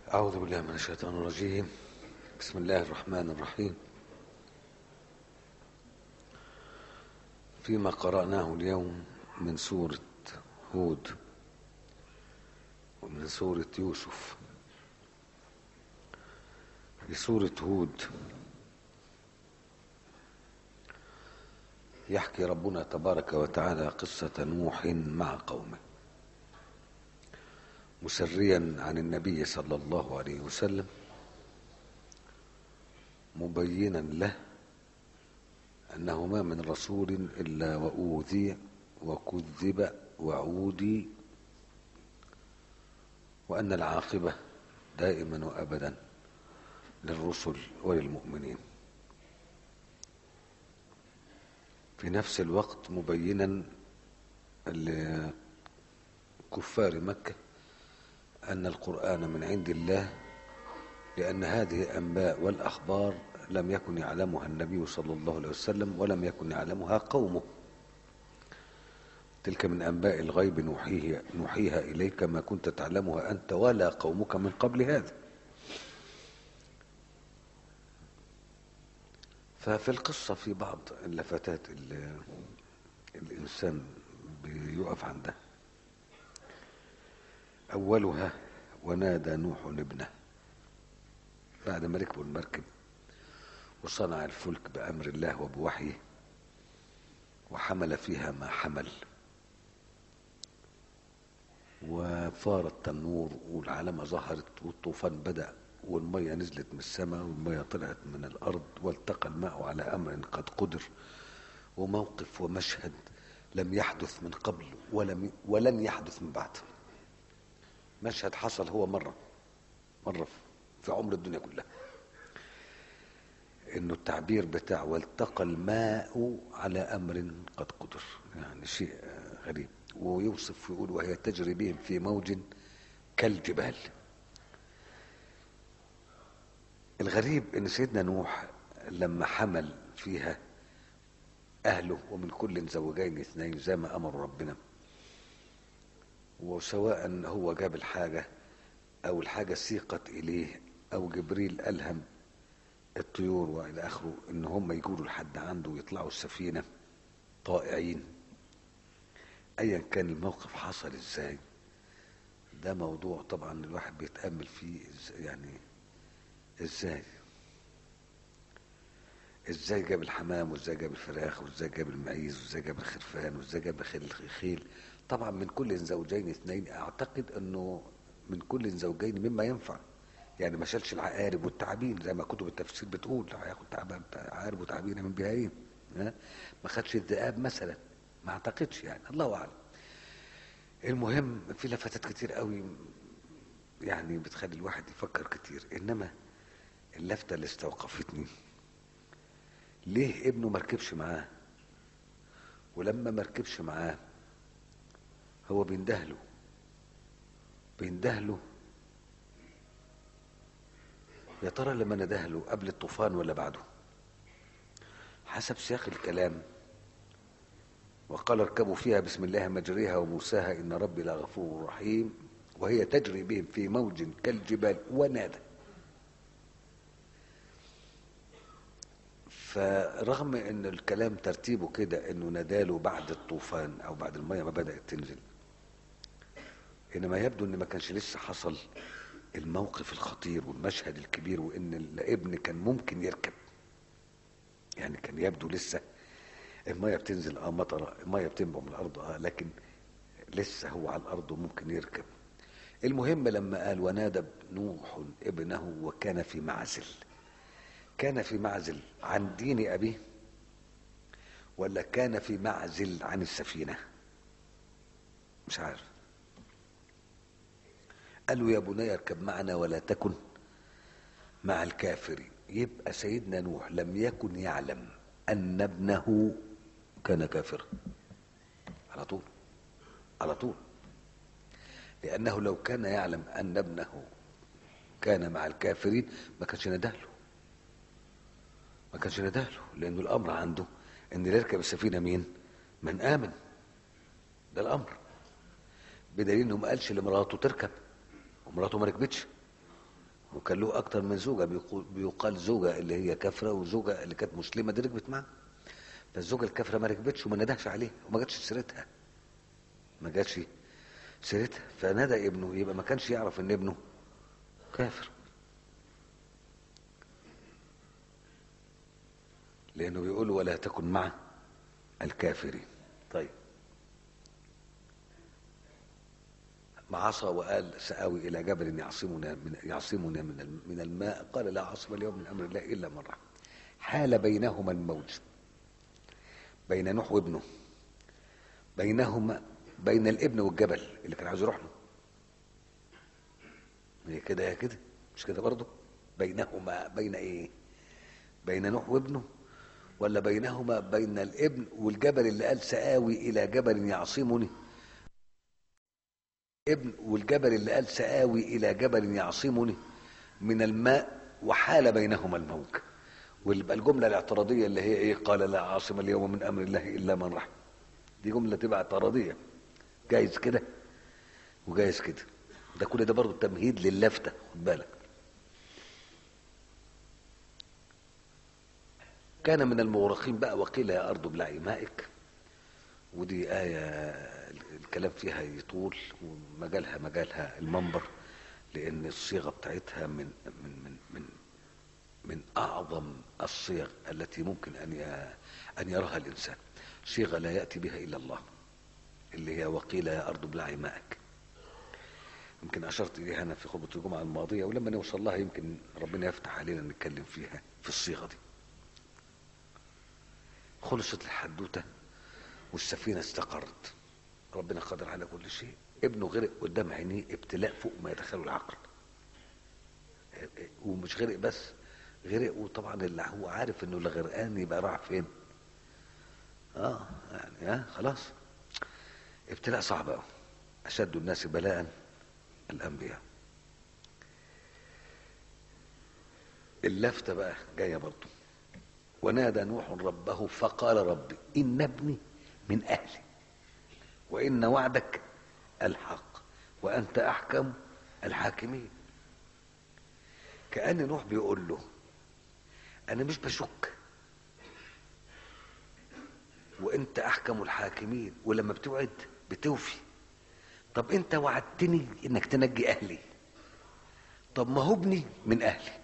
أعوذ بالله من الشيطان الرجيم بسم الله الرحمن الرحيم فيما قرأناه اليوم من سورة هود ومن سورة يوسف في سورة هود يحكي ربنا تبارك وتعالى قصة نوح مع قومه مسريا عن النبي صلى الله عليه وسلم مبينا له انه ما من رسول الا واوذي وكذب وعودي وان العاقبه دائما وابدا للرسل وللمؤمنين في نفس الوقت مبينا لكفار مكه أن القرآن من عند الله لأن هذه أنباء والأخبار لم يكن يعلمها النبي صلى الله عليه وسلم ولم يكن يعلمها قومه تلك من أنباء الغيب نوحيه نوحيها إليك ما كنت تعلمها أنت ولا قومك من قبل هذا ففي القصة في بعض اللفتات اللي الإنسان بيقف عندها أولها ونادى نوح ابنه بعد ما ركبوا المركب وصنع الفلك بأمر الله وبوحيه وحمل فيها ما حمل وفار التنور والعلامة ظهرت والطوفان بدأ والمية نزلت من السماء والمية طلعت من الأرض والتقى الماء على أمر قد قدر وموقف ومشهد لم يحدث من قبل ولم ولن يحدث من بعد مشهد حصل هو مرة مرة في عمر الدنيا كلها انه التعبير بتاع والتقى الماء على امر قد قدر يعني شيء غريب ويوصف ويقول وهي تجري بهم في موج كالجبال الغريب ان سيدنا نوح لما حمل فيها اهله ومن كل زوجين اثنين زي ما امر ربنا وسواء هو جاب الحاجة أو الحاجة سيقت إليه أو جبريل ألهم الطيور وإلى آخره إن هم يجولوا لحد عنده ويطلعوا السفينة طائعين أيا كان الموقف حصل إزاي ده موضوع طبعا الواحد بيتأمل فيه يعني إزاي ازاي جاب الحمام وازاي جاب الفراخ وازاي جاب المعيز وازاي جاب الخرفان وازاي جاب الخيل طبعا من كل زوجين اثنين اعتقد انه من كل زوجين مما ينفع يعني ما شالش العقارب والتعابين زي ما كتب التفسير بتقول هياخد عقارب وتعابين من بهايم ما خدش الذئاب مثلا ما اعتقدش يعني الله اعلم المهم في لفتات كتير قوي يعني بتخلي الواحد يفكر كتير انما اللفته اللي استوقفتني ليه ابنه مركبش معاه ولما مركبش معاه هو بيندهله بيندهله يا ترى لما ندهله قبل الطوفان ولا بعده حسب سياق الكلام وقال اركبوا فيها بسم الله مجريها ومرساها ان ربي لغفور رحيم وهي تجري بهم في موج كالجبال ونادى فرغم ان الكلام ترتيبه كده انه ناداله بعد الطوفان او بعد الميه ما بدات تنزل انما يبدو ان ما كانش لسه حصل الموقف الخطير والمشهد الكبير وان الابن كان ممكن يركب يعني كان يبدو لسه الميه بتنزل اه مطره الميه بتنبع من الارض اه لكن لسه هو على الارض وممكن يركب المهم لما قال ونادى نوح ابنه وكان في معزل كان في معزل عن دين أبيه ولا كان في معزل عن السفينة مش عارف قالوا يا بني اركب معنا ولا تكن مع الكافرين يبقى سيدنا نوح لم يكن يعلم أن ابنه كان كافرا على طول على طول لأنه لو كان يعلم أن ابنه كان مع الكافرين ما كانش ندهله ما كانش ندهله لانه الامر عنده ان اللي يركب السفينه مين من امن ده الامر بدليل انه ما قالش لمراته تركب ومراته ما ركبتش وكان له اكتر من زوجه بيقول بيقال زوجه اللي هي كافره وزوجه اللي كانت مسلمه دي ركبت معاه فالزوجه الكافره ما ركبتش وما ندهش عليها وما جاتش سيرتها ما جاتش سيرتها فنادى ابنه يبقى ما كانش يعرف ان ابنه كافر لانه بيقول ولا تكن مع الكافرين طيب عصى وقال سآوي إلى جبل يعصمنا من يعصمنا من من الماء قال لا عاصم اليوم من أمر الله إلا من رحم حال بينهما الموج بين نوح وابنه بينهما بين الابن والجبل اللي كان عايز يروح له هي كده يا كده مش كده برضه بينهما بين ايه بين نوح وابنه ولا بينهما بين الابن والجبل اللي قال سآوي إلى جبل يعصمني ابن والجبل اللي قال سآوي إلى جبل يعصمني من الماء وحال بينهما الموج ويبقى الجملة الاعتراضية اللي هي إيه قال لا عاصم اليوم من أمر الله إلا من رحم دي جملة تبقى اعتراضية جايز كده وجايز كده ده كل ده برضه تمهيد للفتة خد بالك كان من المغرقين بقى وقيل يا أرض ابلعي مائك ودي آية الكلام فيها يطول ومجالها مجالها المنبر لأن الصيغة بتاعتها من من من من من أعظم الصيغ التي ممكن أن أن يراها الإنسان صيغة لا يأتي بها إلا الله اللي هي وقيل يا أرض ابلعي مائك يمكن أشرت إليها أنا في خطبة الجمعة الماضية ولما نوصل لها يمكن ربنا يفتح علينا نتكلم فيها في الصيغة دي خلصت الحدوتة والسفينة استقرت ربنا قادر على كل شيء ابنه غرق قدام عينيه ابتلاء فوق ما يتخيله العقل ومش غرق بس غرق وطبعا اللي هو عارف انه اللي غرقان يبقى راح فين اه يعني ها آه خلاص ابتلاء صعب قوي اشد الناس بلاء الانبياء اللفته بقى جايه برضه ونادى نوح ربه فقال ربي إن ابني من أهلي وإن وعدك الحق وأنت أحكم الحاكمين كأن نوح بيقول له أنا مش بشك وأنت أحكم الحاكمين ولما بتوعد بتوفي طب أنت وعدتني إنك تنجي أهلي طب ما هو ابني من أهلي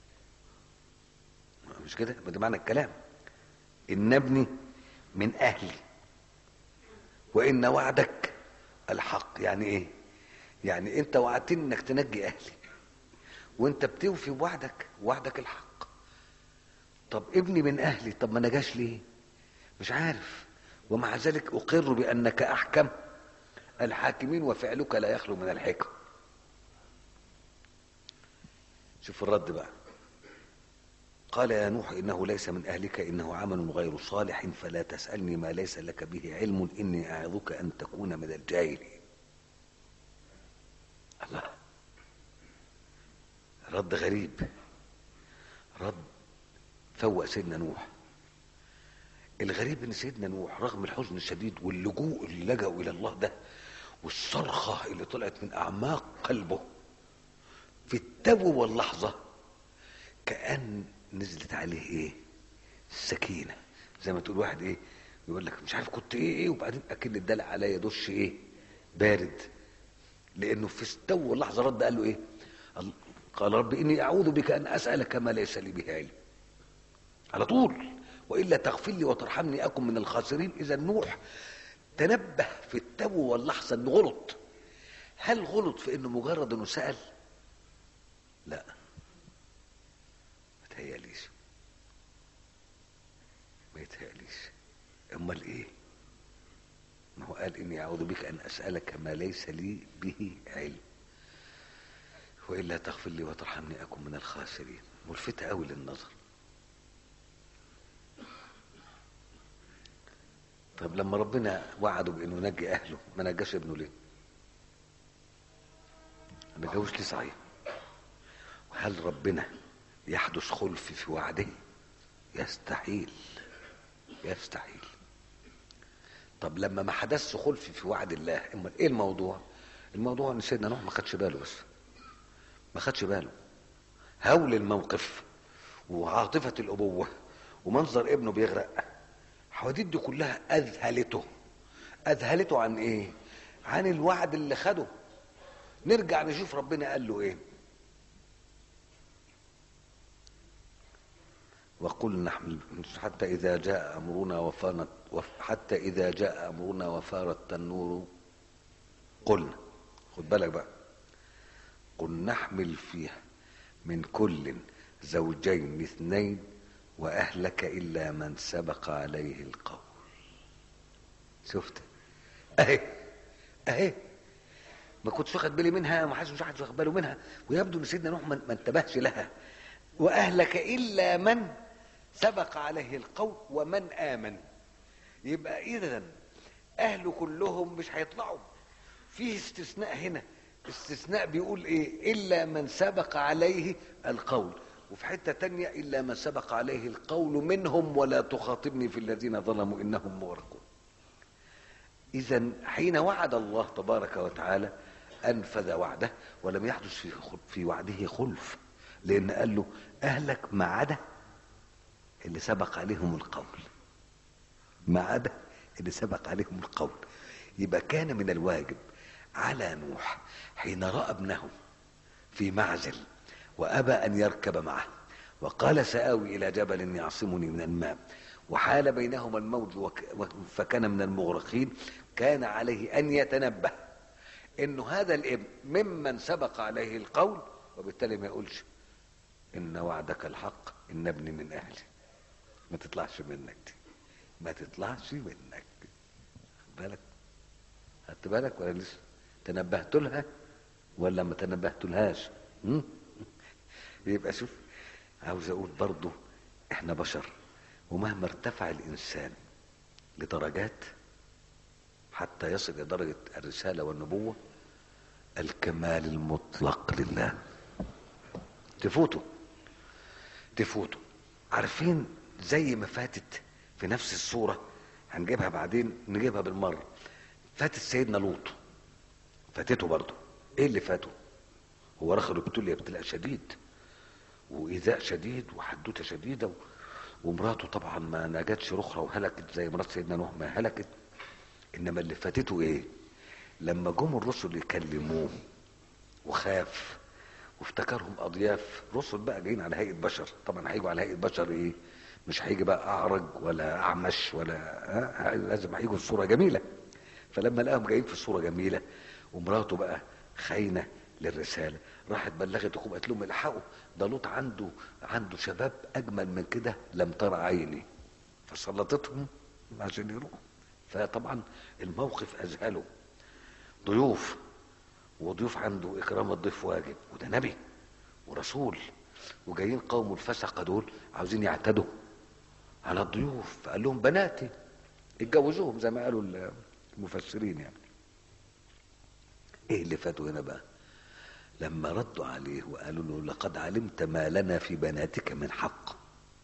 مش كده ده معنى الكلام ان ابني من اهلي وان وعدك الحق يعني ايه يعني انت وعدتني انك تنجي اهلي وانت بتوفي بوعدك وعدك الحق طب ابني من اهلي طب ما نجاش ليه مش عارف ومع ذلك اقر بانك احكم الحاكمين وفعلك لا يخلو من الحكم شوف الرد بقى قال يا نوح إنه ليس من أهلك إنه عمل غير صالح فلا تسألني ما ليس لك به علم إني أعظك أن تكون من الجاهلين الله رد غريب رد فوق سيدنا نوح الغريب ان سيدنا نوح رغم الحزن الشديد واللجوء اللي لجأوا الى الله ده والصرخة اللي طلعت من اعماق قلبه في التو واللحظة كأن نزلت عليه ايه السكينة زي ما تقول واحد ايه يقول لك مش عارف كنت ايه ايه وبعدين اكن اتدلق عليا دش ايه بارد لانه في استو لحظة رد قال له ايه قال رب اني اعوذ بك ان اسألك ما ليس لي به علم على طول والا تغفر لي وترحمني اكن من الخاسرين اذا نوح تنبه في التو واللحظة انه غلط هل غلط في انه مجرد انه سأل لا يتهيأليش ما يتهيأليش امال ايه ما هو قال اني اعوذ بك ان اسالك ما ليس لي به علم والا تغفر لي وترحمني اكن من الخاسرين ملفتة قوي للنظر طب لما ربنا وعده بانه نجي اهله ما نجاش ابنه ليه ما نجاوش ليه صحيح وهل ربنا يحدث خلف في وعده يستحيل يستحيل طب لما ما حدثش خلف في وعد الله امال ايه الموضوع الموضوع ان سيدنا نوح ما خدش باله بس ما خدش باله هول الموقف وعاطفة الأبوة ومنظر ابنه بيغرق الحواديت دي كلها أذهلته أذهلته عن إيه؟ عن الوعد اللي خده نرجع نشوف ربنا قال له إيه وقل نحمل حتى إذا جاء أمرنا وفانت حتى إذا جاء أمرنا وفارت النور قلنا خد بالك بقى قل نحمل فيها من كل زوجين اثنين وأهلك إلا من سبق عليه القول شفت أهي أهي ما كنتش واخد بالي منها ما حدش مش واحد واخد باله منها ويبدو ان سيدنا نوح ما انتبهش لها واهلك الا من سبق عليه القول ومن امن يبقى اذا اهله كلهم مش هيطلعوا فيه استثناء هنا استثناء بيقول ايه الا من سبق عليه القول وفي حته تانية الا من سبق عليه القول منهم ولا تخاطبني في الذين ظلموا انهم مغرقون اذا حين وعد الله تبارك وتعالى انفذ وعده ولم يحدث في في وعده خلف لان قال له اهلك ما عدا اللي سبق عليهم القول ما عدا اللي سبق عليهم القول يبقى كان من الواجب على نوح حين راى ابنه في معزل وابى ان يركب معه وقال ساوي الى جبل يعصمني من الماء وحال بينهما الموج وك فكان من المغرقين كان عليه ان يتنبه انه هذا الابن ممن سبق عليه القول وبالتالي ما يقولش ان وعدك الحق ان ابني من اهلي ما تطلعش منك دي ما تطلعش منك خد بالك خدت بالك ولا لسه تنبهت لها ولا ما تنبهت لهاش يبقى شوف عاوز اقول برضو احنا بشر ومهما ارتفع الانسان لدرجات حتى يصل الى درجه الرساله والنبوه الكمال المطلق لله تفوته تفوته عارفين زي ما فاتت في نفس الصورة هنجيبها بعدين نجيبها بالمرة فاتت سيدنا لوط فاتته برضه ايه اللي فاته هو رخر ابتلي ابتلاء شديد وإيذاء شديد وحدوتة شديدة ومراته طبعا ما نجتش رخرة وهلكت زي مرات سيدنا نوح ما هلكت إنما اللي فاتته إيه لما جم الرسل يكلموه وخاف وافتكرهم اضياف رسل بقى جايين على هيئه بشر طبعا هيجوا على هيئه بشر ايه مش هيجي بقى اعرج ولا اعمش ولا ها لازم هيجوا في صوره جميله فلما لقاهم جايين في صوره جميله ومراته بقى خاينه للرساله راحت بلغت اخوهم قالت لهم الحقوا ده لوط عنده عنده شباب اجمل من كده لم ترى عيني فسلطتهم عشان يروحوا فطبعا الموقف اذهله ضيوف وضيوف عنده اكرام الضيف واجب وده نبي ورسول وجايين قوم الفسقه دول عاوزين يعتدوا على الضيوف فقال لهم بناتي اتجوزوهم زي ما قالوا المفسرين يعني ايه اللي فاتوا هنا بقى لما ردوا عليه وقالوا له لقد علمت ما لنا في بناتك من حق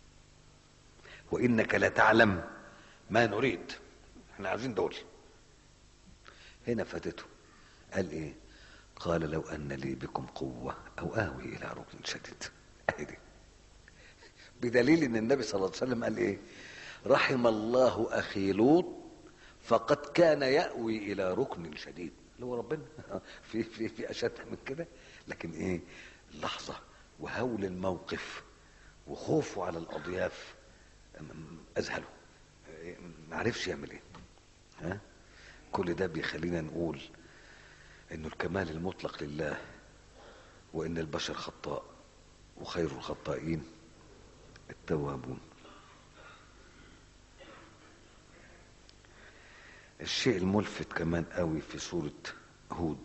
وانك لتعلم ما نريد احنا عايزين دول هنا فاتته قال ايه قال لو ان لي بكم قوه او اوي الى ركن شديد اهدي بدليل ان النبي صلى الله عليه وسلم قال ايه رحم الله اخي لوط فقد كان ياوي الى ركن شديد اللي هو ربنا في في في اشد من كده لكن ايه اللحظه وهول الموقف وخوفه على الاضياف اذهله ما عرفش يعمل ايه ها كل ده بيخلينا نقول انه الكمال المطلق لله وان البشر خطاء وخير الخطائين التوابون الشيء الملفت كمان قوي في سورة هود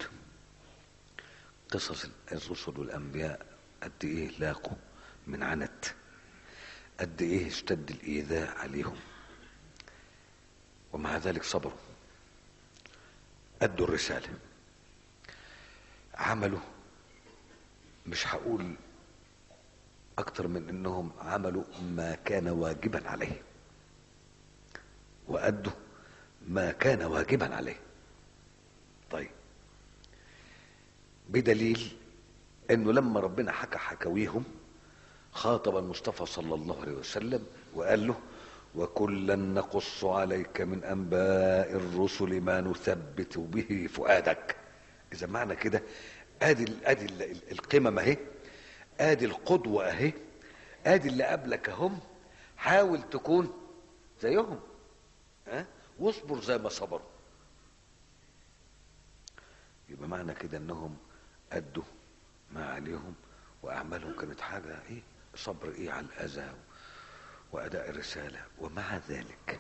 قصص الرسل والأنبياء قد إيه لاقوا من عنت قد إيه اشتد الإيذاء عليهم ومع ذلك صبروا أدوا الرسالة عملوا مش هقول أكتر من إنهم عملوا ما كان واجبا عليه وأدوا ما كان واجبا عليه طيب بدليل انه لما ربنا حكى حكاويهم خاطب المصطفى صلى الله عليه وسلم وقال له وكلا نقص عليك من انباء الرسل ما نثبت به فؤادك اذا معنى كده ادي ادي القمم اهي ادي القدوه اهي ادي اللي قبلك اهم حاول تكون زيهم ها واصبر زي ما صبروا يبقى معنى كده انهم ادوا ما عليهم واعمالهم كانت حاجه ايه صبر ايه على الاذى واداء الرساله ومع ذلك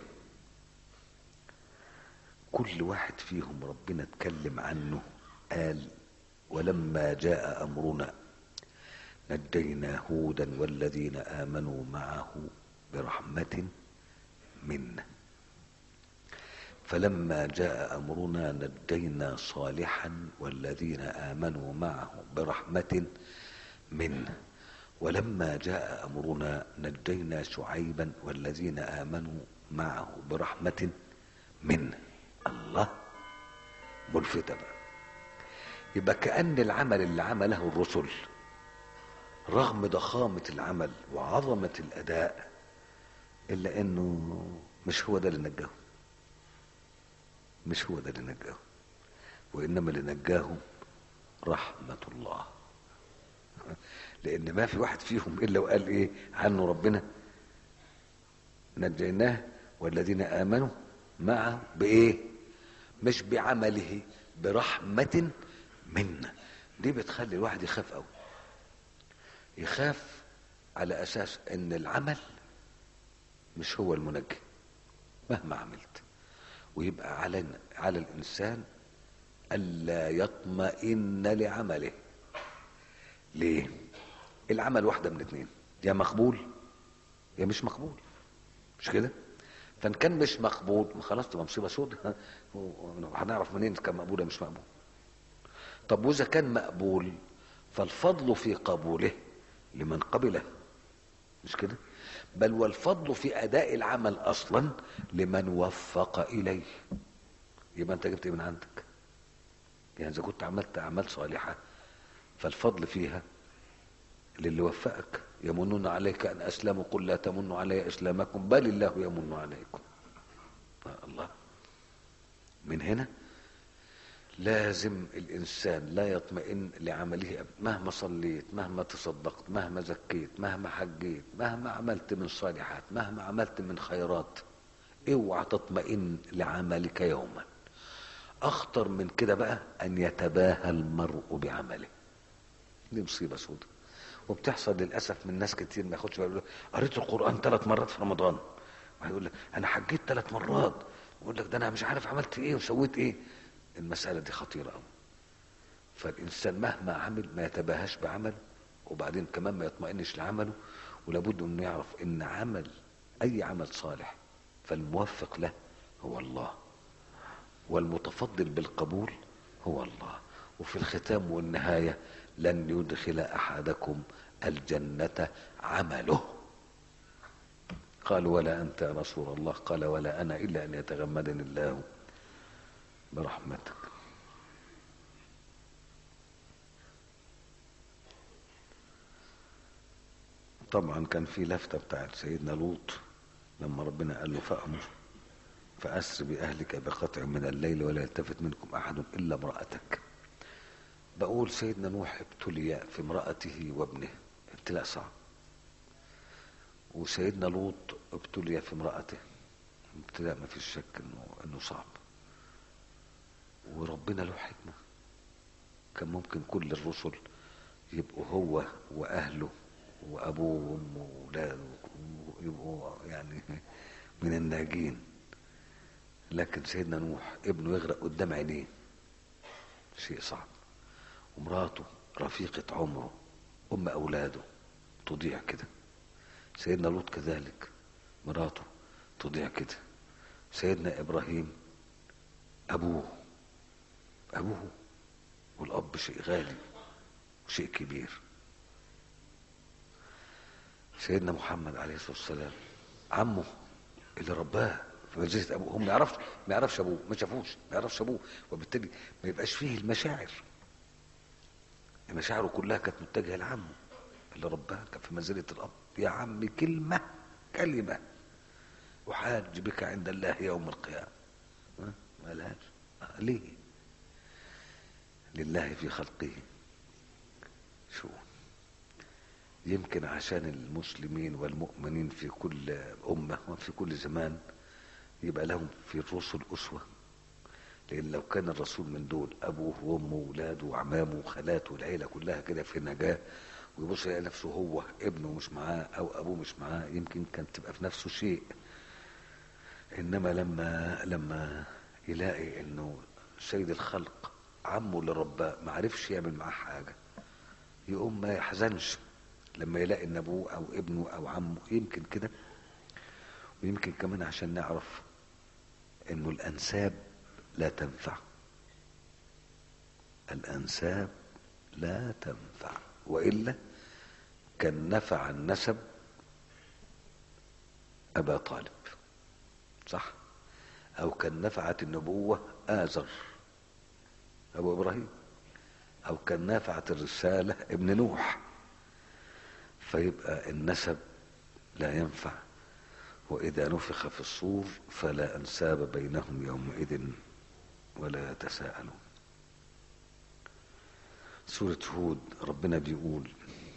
كل واحد فيهم ربنا اتكلم عنه قال ولما جاء امرنا نجينا هودا والذين امنوا معه برحمه منا فلما جاء امرنا نجينا صالحا والذين امنوا معه برحمه منا ولما جاء امرنا نجينا شعيبا والذين امنوا معه برحمه منا الله ملفتة بقى يبقى كأن العمل اللي عمله الرسل رغم ضخامة العمل وعظمة الأداء إلا إنه مش هو ده اللي نجاهم مش هو ده اللي نجاهم وإنما اللي نجاهم رحمة الله لأن ما في واحد فيهم إلا وقال إيه عنه ربنا نجيناه والذين آمنوا معه بإيه مش بعمله برحمة منا دي بتخلي الواحد يخاف قوي يخاف على اساس ان العمل مش هو المنجي مهما عملت ويبقى على على الانسان الا يطمئن لعمله ليه العمل واحده من اتنين يا مقبول يا مش مقبول مش كده فان كان مش مقبول ما خلاص تبقى مصيبه سودة هنعرف منين كان مقبول ولا مش مقبول طب واذا كان مقبول فالفضل في قبوله لمن قبله مش كده بل والفضل في اداء العمل اصلا لمن وفق اليه يبقى انت جبت ايه من عندك يعني اذا كنت عملت اعمال صالحه فالفضل فيها للي وفقك يمنون عليك ان اسلموا قل لا تمنوا علي اسلامكم بل الله يمن عليكم الله من هنا لازم الانسان لا يطمئن لعمله مهما صليت مهما تصدقت مهما زكيت مهما حجيت مهما عملت من صالحات مهما عملت من خيرات اوعى تطمئن لعملك يوما اخطر من كده بقى ان يتباهى المرء بعمله دي مصيبه سودة وبتحصل للاسف من ناس كتير ما ياخدش باله قريت القران ثلاث مرات في رمضان وهيقول لك انا حجيت ثلاث مرات يقول لك ده انا مش عارف عملت ايه وسويت ايه المسألة دي خطيرة أوي فالإنسان مهما عمل ما يتباهاش بعمله وبعدين كمان ما يطمئنش لعمله ولابد أنه يعرف أن عمل أي عمل صالح فالموفق له هو الله والمتفضل بالقبول هو الله وفي الختام والنهاية لن يدخل أحدكم الجنة عمله قال ولا أنت يا رسول الله قال ولا أنا إلا أن يتغمدني الله برحمتك طبعا كان في لفتة بتاعت سيدنا لوط لما ربنا قال له فأمر فأسر بأهلك بقطع من الليل ولا يلتفت منكم أحد إلا امرأتك بقول سيدنا نوح ابتلي في امرأته وابنه ابتلاء صعب وسيدنا لوط ابتلي في امرأته ابتلاء ما فيش شك انه انه صعب وربنا له حكمة كان ممكن كل الرسل يبقوا هو وأهله وأبوه وأمه وأولاده يبقوا يعني من الناجين لكن سيدنا نوح ابنه يغرق قدام عينيه شيء صعب ومراته رفيقة عمره أم أولاده تضيع كده سيدنا لوط كذلك مراته تضيع كده سيدنا إبراهيم أبوه أبوه والأب شيء غالي وشيء كبير سيدنا محمد عليه الصلاة والسلام عمه اللي رباه في مجلسة أبوه هم ما يعرفش ما يعرفش أبوه ما شافوش ما يعرفش أبوه وبالتالي ما يبقاش فيه المشاعر مشاعره كلها كانت متجهة لعمه اللي رباك في منزلة الأب يا عم كلمة كلمة أحاج بك عند الله يوم القيامة ها؟ مالهاش آه، ليه لله في خلقه شو يمكن عشان المسلمين والمؤمنين في كل أمة وفي كل زمان يبقى لهم في الرسل أسوة لأن لو كان الرسول من دول أبوه وأمه وولاده وعمامه وخالاته والعيلة كلها كده في نجاة ويبص يلاقي نفسه هو ابنه مش معاه أو أبوه مش معاه يمكن كانت تبقى في نفسه شيء إنما لما لما يلاقي إنه سيد الخلق عمه اللي رباه ما عرفش يعمل معاه حاجة يقوم ما يحزنش لما يلاقي ان ابوه او ابنه او عمه يمكن كده ويمكن كمان عشان نعرف انه الانساب لا تنفع الانساب لا تنفع والا كان نفع النسب ابا طالب صح او كان نفعت النبوه ازر ابو ابراهيم او كان نفعت الرساله ابن نوح فيبقى النسب لا ينفع وإذا نفخ في الصور فلا أنساب بينهم يومئذ ولا يتساءلون سورة هود ربنا بيقول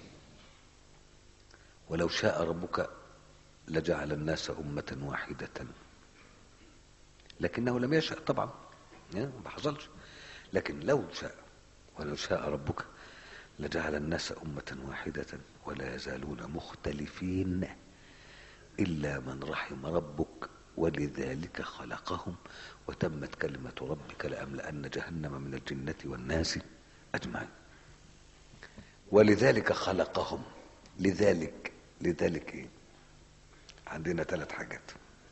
ولو شاء ربك لجعل الناس أمة واحدة لكنه لم يشأ طبعا ما حصلش لكن لو شاء ولو شاء ربك لجعل الناس أمة واحدة ولا يزالون مختلفين إلا من رحم ربك ولذلك خلقهم وتمت كلمة ربك لأملأن جهنم من الجنة والناس أجمعين ولذلك خلقهم لذلك لذلك إيه؟ عندنا ثلاث حاجات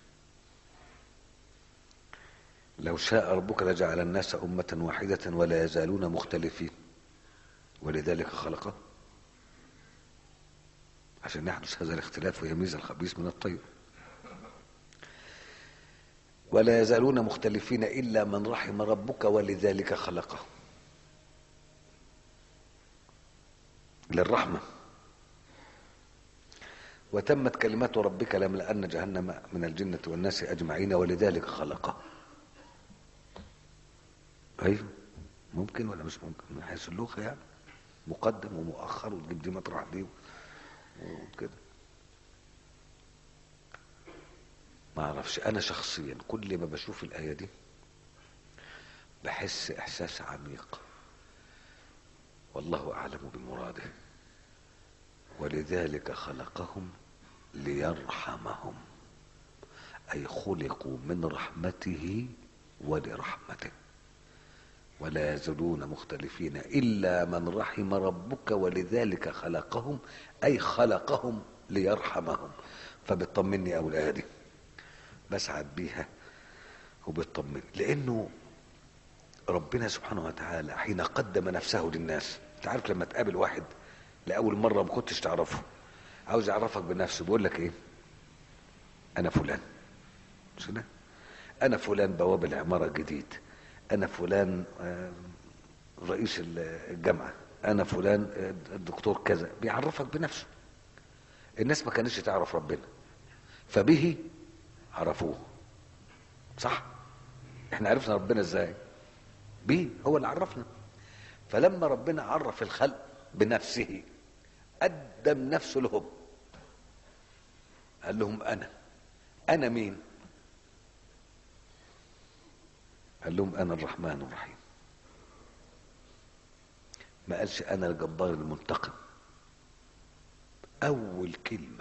لو شاء ربك لجعل الناس أمة واحدة ولا يزالون مختلفين ولذلك خلقه عشان يحدث هذا الاختلاف ويميز الخبيث من الطيب ولا يزالون مختلفين إلا من رحم ربك ولذلك خلقه للرحمة وتمت كلمات ربك لملأن جهنم من الجنة والناس أجمعين ولذلك خلقه أيوه ممكن ولا مش ممكن من حيث اللغة يعني مقدم ومؤخر وتجيب دي مطرح دي وكده ما اعرفش انا شخصيا كل ما بشوف الايه دي بحس احساس عميق والله اعلم بمراده ولذلك خلقهم ليرحمهم اي خلقوا من رحمته ولرحمته ولا يزالون مختلفين إلا من رحم ربك ولذلك خلقهم أي خلقهم ليرحمهم فبتطمني أولادي بسعد بيها وبتطمني لأنه ربنا سبحانه وتعالى حين قدم نفسه للناس انت عارف لما تقابل واحد لأول مرة ما كنتش تعرفه عاوز يعرفك بنفسه بيقول لك ايه انا فلان مش كده انا فلان بواب العمارة الجديد انا فلان رئيس الجامعة انا فلان الدكتور كذا بيعرفك بنفسه الناس ما كانتش تعرف ربنا فبه عرفوه صح احنا عرفنا ربنا ازاي به هو اللي عرفنا فلما ربنا عرف الخلق بنفسه قدم نفسه لهم قال لهم انا انا مين قال لهم انا الرحمن الرحيم ما قالش انا الجبار المنتقم اول كلمه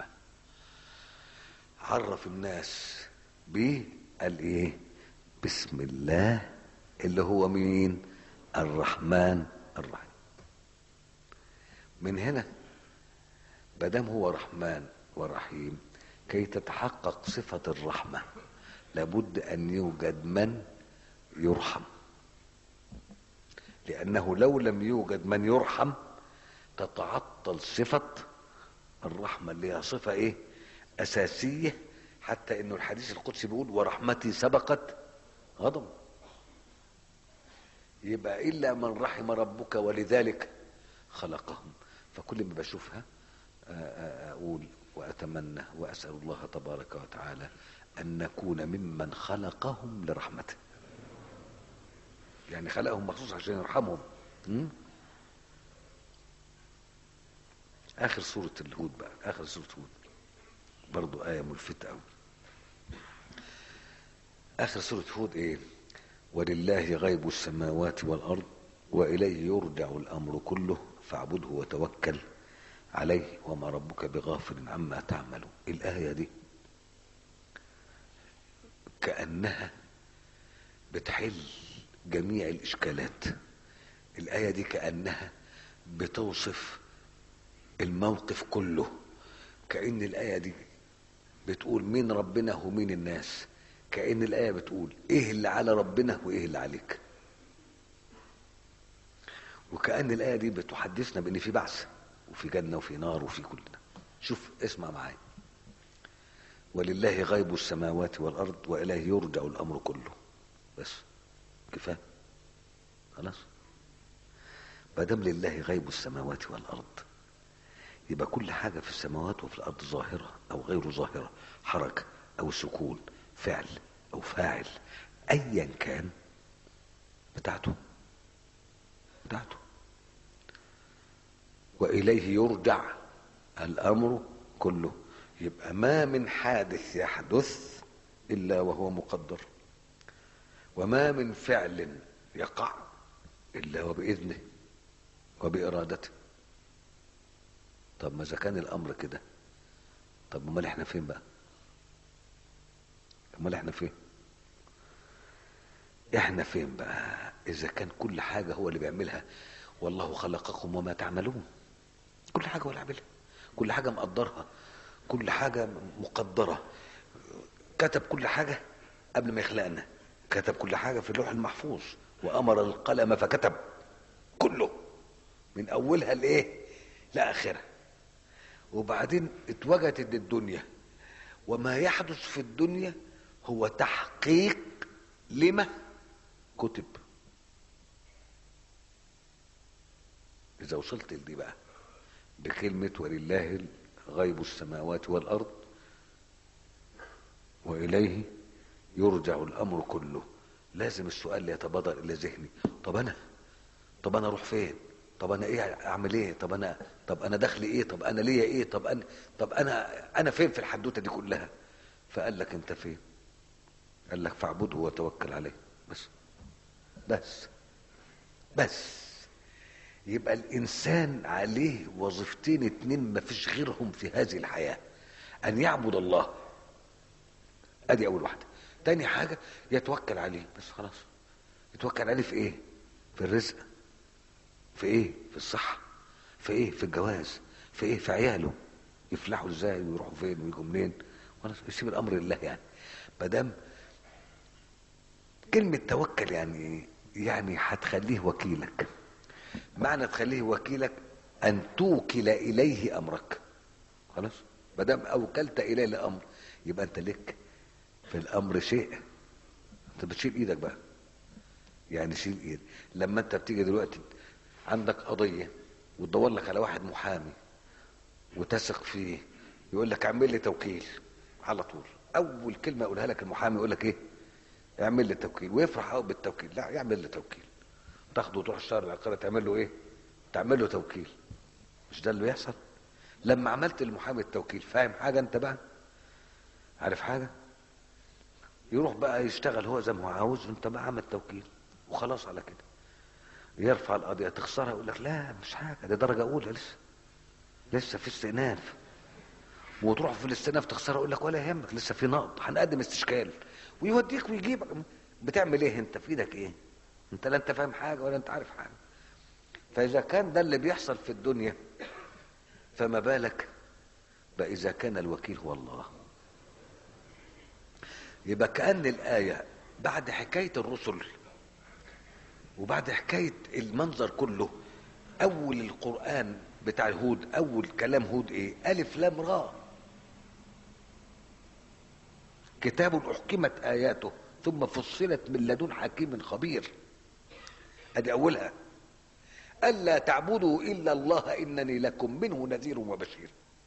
عرف الناس بيه قال ايه بسم الله اللي هو مين الرحمن الرحيم من هنا مادام هو رحمن ورحيم كي تتحقق صفة الرحمة لابد أن يوجد من يرحم لأنه لو لم يوجد من يرحم تتعطل صفة الرحمة اللي هي صفة إيه أساسية حتى إنه الحديث القدسي بيقول ورحمتي سبقت غضب يبقى إلا من رحم ربك ولذلك خلقهم فكل ما بشوفها أقول وأتمنى وأسأل الله تبارك وتعالى أن نكون ممن خلقهم لرحمته يعني خلقهم مخصوص عشان يرحمهم م? آخر سورة الهود بقى آخر سورة هود برضو آية ملفتة أوي آخر سورة هود إيه ولله غيب السماوات والأرض وإليه يرجع الأمر كله فاعبده وتوكل عليه وما ربك بغافل عما تعمل الآية دي كأنها بتحل جميع الإشكالات الآية دي كأنها بتوصف الموقف كله كأن الآية دي بتقول مين ربنا ومين الناس كأن الآية بتقول إيه اللي على ربنا وإيه اللي عليك وكأن الآية دي بتحدثنا بأن في بعث وفي جنة وفي نار وفي كل ده شوف اسمع معايا ولله غيب السماوات والأرض وإليه يرجع الأمر كله بس كفاية خلاص ما دام لله غيب السماوات والأرض يبقى كل حاجة في السماوات وفي الأرض ظاهرة أو غير ظاهرة حركة أو سكون فعل أو فاعل أيا كان بتاعته بتاعته وإليه يرجع الأمر كله يبقى ما من حادث يحدث إلا وهو مقدر وما من فعل يقع إلا وبإذنه وبإرادته طب ما إذا كان الأمر كده طب امال احنا فين بقى امال احنا فين احنا فين بقى اذا كان كل حاجة هو اللي بيعملها والله خلقكم وما تعملون كل حاجة هو اللي عاملها كل حاجة مقدرها كل حاجة مقدرة كتب كل حاجة قبل ما يخلقنا كتب كل حاجة في اللوح المحفوظ وأمر القلم فكتب كله من أولها لإيه لآخرها وبعدين اتوجدت الدنيا وما يحدث في الدنيا هو تحقيق لما كتب إذا وصلت لدي بقى بكلمة ولله غيب السماوات والأرض وإليه يرجع الأمر كله لازم السؤال اللي يتبادر إلى ذهني طب أنا طب أنا أروح فين طب أنا إيه أعمل إيه طب أنا طب أنا دخلي إيه طب أنا ليا إيه طب أنا طب أنا أنا فين في الحدوتة دي كلها فقال لك أنت فين قال لك فاعبده وتوكل عليه بس بس بس يبقى الانسان عليه وظيفتين اتنين ما فيش غيرهم في هذه الحياه ان يعبد الله ادي اول واحده تاني حاجه يتوكل عليه بس خلاص يتوكل عليه في ايه في الرزق في ايه في الصحه في ايه في الجواز في ايه في عياله يفلحوا ازاي ويروحوا فين ويجوا منين خلاص يسيب الامر لله يعني ما دام كلمه توكل يعني يعني هتخليه وكيلك معنى تخليه وكيلك ان توكل اليه امرك خلاص ما دام اوكلت اليه الامر يبقى انت لك في الامر شيء انت بتشيل ايدك بقى يعني شيل ايد لما انت بتيجي دلوقتي عندك قضيه وتدور لك على واحد محامي وتثق فيه يقول لك اعمل لي توكيل على طول اول كلمه يقولها لك المحامي يقول لك ايه اعمل لي توكيل ويفرح قوي بالتوكيل لا يعمل لي توكيل تاخده وتروح الشهر العقاري تعمل له ايه تعمل له توكيل مش ده اللي بيحصل لما عملت المحامي التوكيل فاهم حاجه انت بقى عارف حاجه يروح بقى يشتغل هو زي ما هو عاوز وانت بقى عمل توكيل وخلاص على كده يرفع القضيه تخسرها يقول لك لا مش حاجه دي درجه اولى لسه لسه في استئناف وتروح في الاستئناف تخسرها يقول لك ولا يهمك لسه في نقض هنقدم استشكال ويوديك ويجيبك بتعمل ايه انت في ايدك ايه انت لا انت فاهم حاجه ولا انت عارف حاجه فاذا كان ده اللي بيحصل في الدنيا فما بالك بقى اذا كان الوكيل هو الله يبقى كان الايه بعد حكايه الرسل وبعد حكايه المنظر كله اول القران بتاع هود اول كلام هود ايه الف لام را كتاب احكمت اياته ثم فصلت من لدن حكيم خبير ادي اولها الا تعبدوا الا الله انني لكم منه نذير وبشير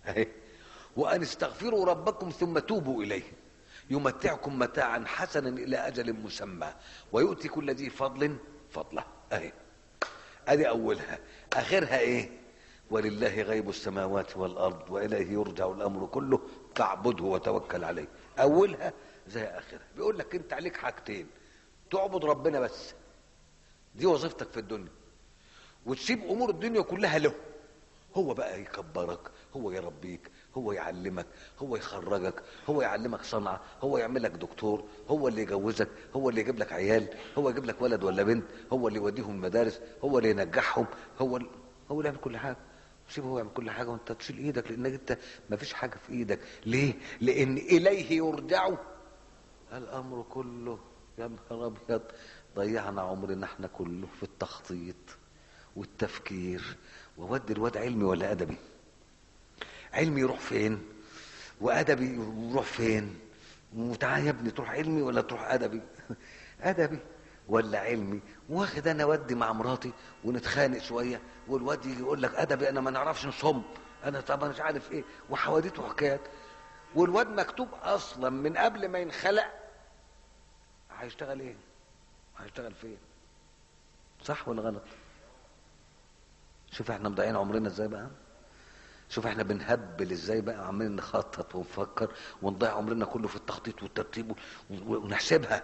اهي وان استغفروا ربكم ثم توبوا اليه يمتعكم متاعا حسنا الى اجل مسمى ويؤتي كل ذي فضل فضله اهي ادي اولها اخرها ايه ولله غيب السماوات والارض واليه يرجع الامر كله فاعبده وتوكل عليه اولها زي اخرها بيقول لك انت عليك حاجتين تعبد ربنا بس دي وظيفتك في الدنيا وتسيب امور الدنيا كلها له هو بقى يكبرك هو يربيك هو يعلمك هو يخرجك هو يعلمك صنعة هو يعملك دكتور هو اللي يجوزك هو اللي يجيب لك عيال هو يجيب لك ولد ولا بنت هو اللي يوديهم المدارس هو اللي ينجحهم هو ال... هو اللي يعمل كل حاجة سيبه هو يعمل كل حاجة وانت تشيل ايدك لانك انت ما فيش حاجة في ايدك ليه لان اليه يرجع الامر كله يا نهار ابيض ضيعنا عمرنا احنا كله في التخطيط والتفكير وودي الواد علمي ولا ادبي علمي يروح فين وادبي يروح فين وتعالى يا ابني تروح علمي ولا تروح ادبي ادبي ولا علمي واخد انا ودي مع مراتي ونتخانق شويه والواد يجي يقول لك ادبي انا ما نعرفش نصم انا طبعا مش عارف ايه وحواديت وحكايات والواد مكتوب اصلا من قبل ما ينخلق هيشتغل ايه هيشتغل فين صح ولا غلط شوف احنا مضيعين عمرنا ازاي بقى شوف احنا بنهبل ازاي بقى عمالين نخطط ونفكر ونضيع عمرنا كله في التخطيط والترتيب ونحسبها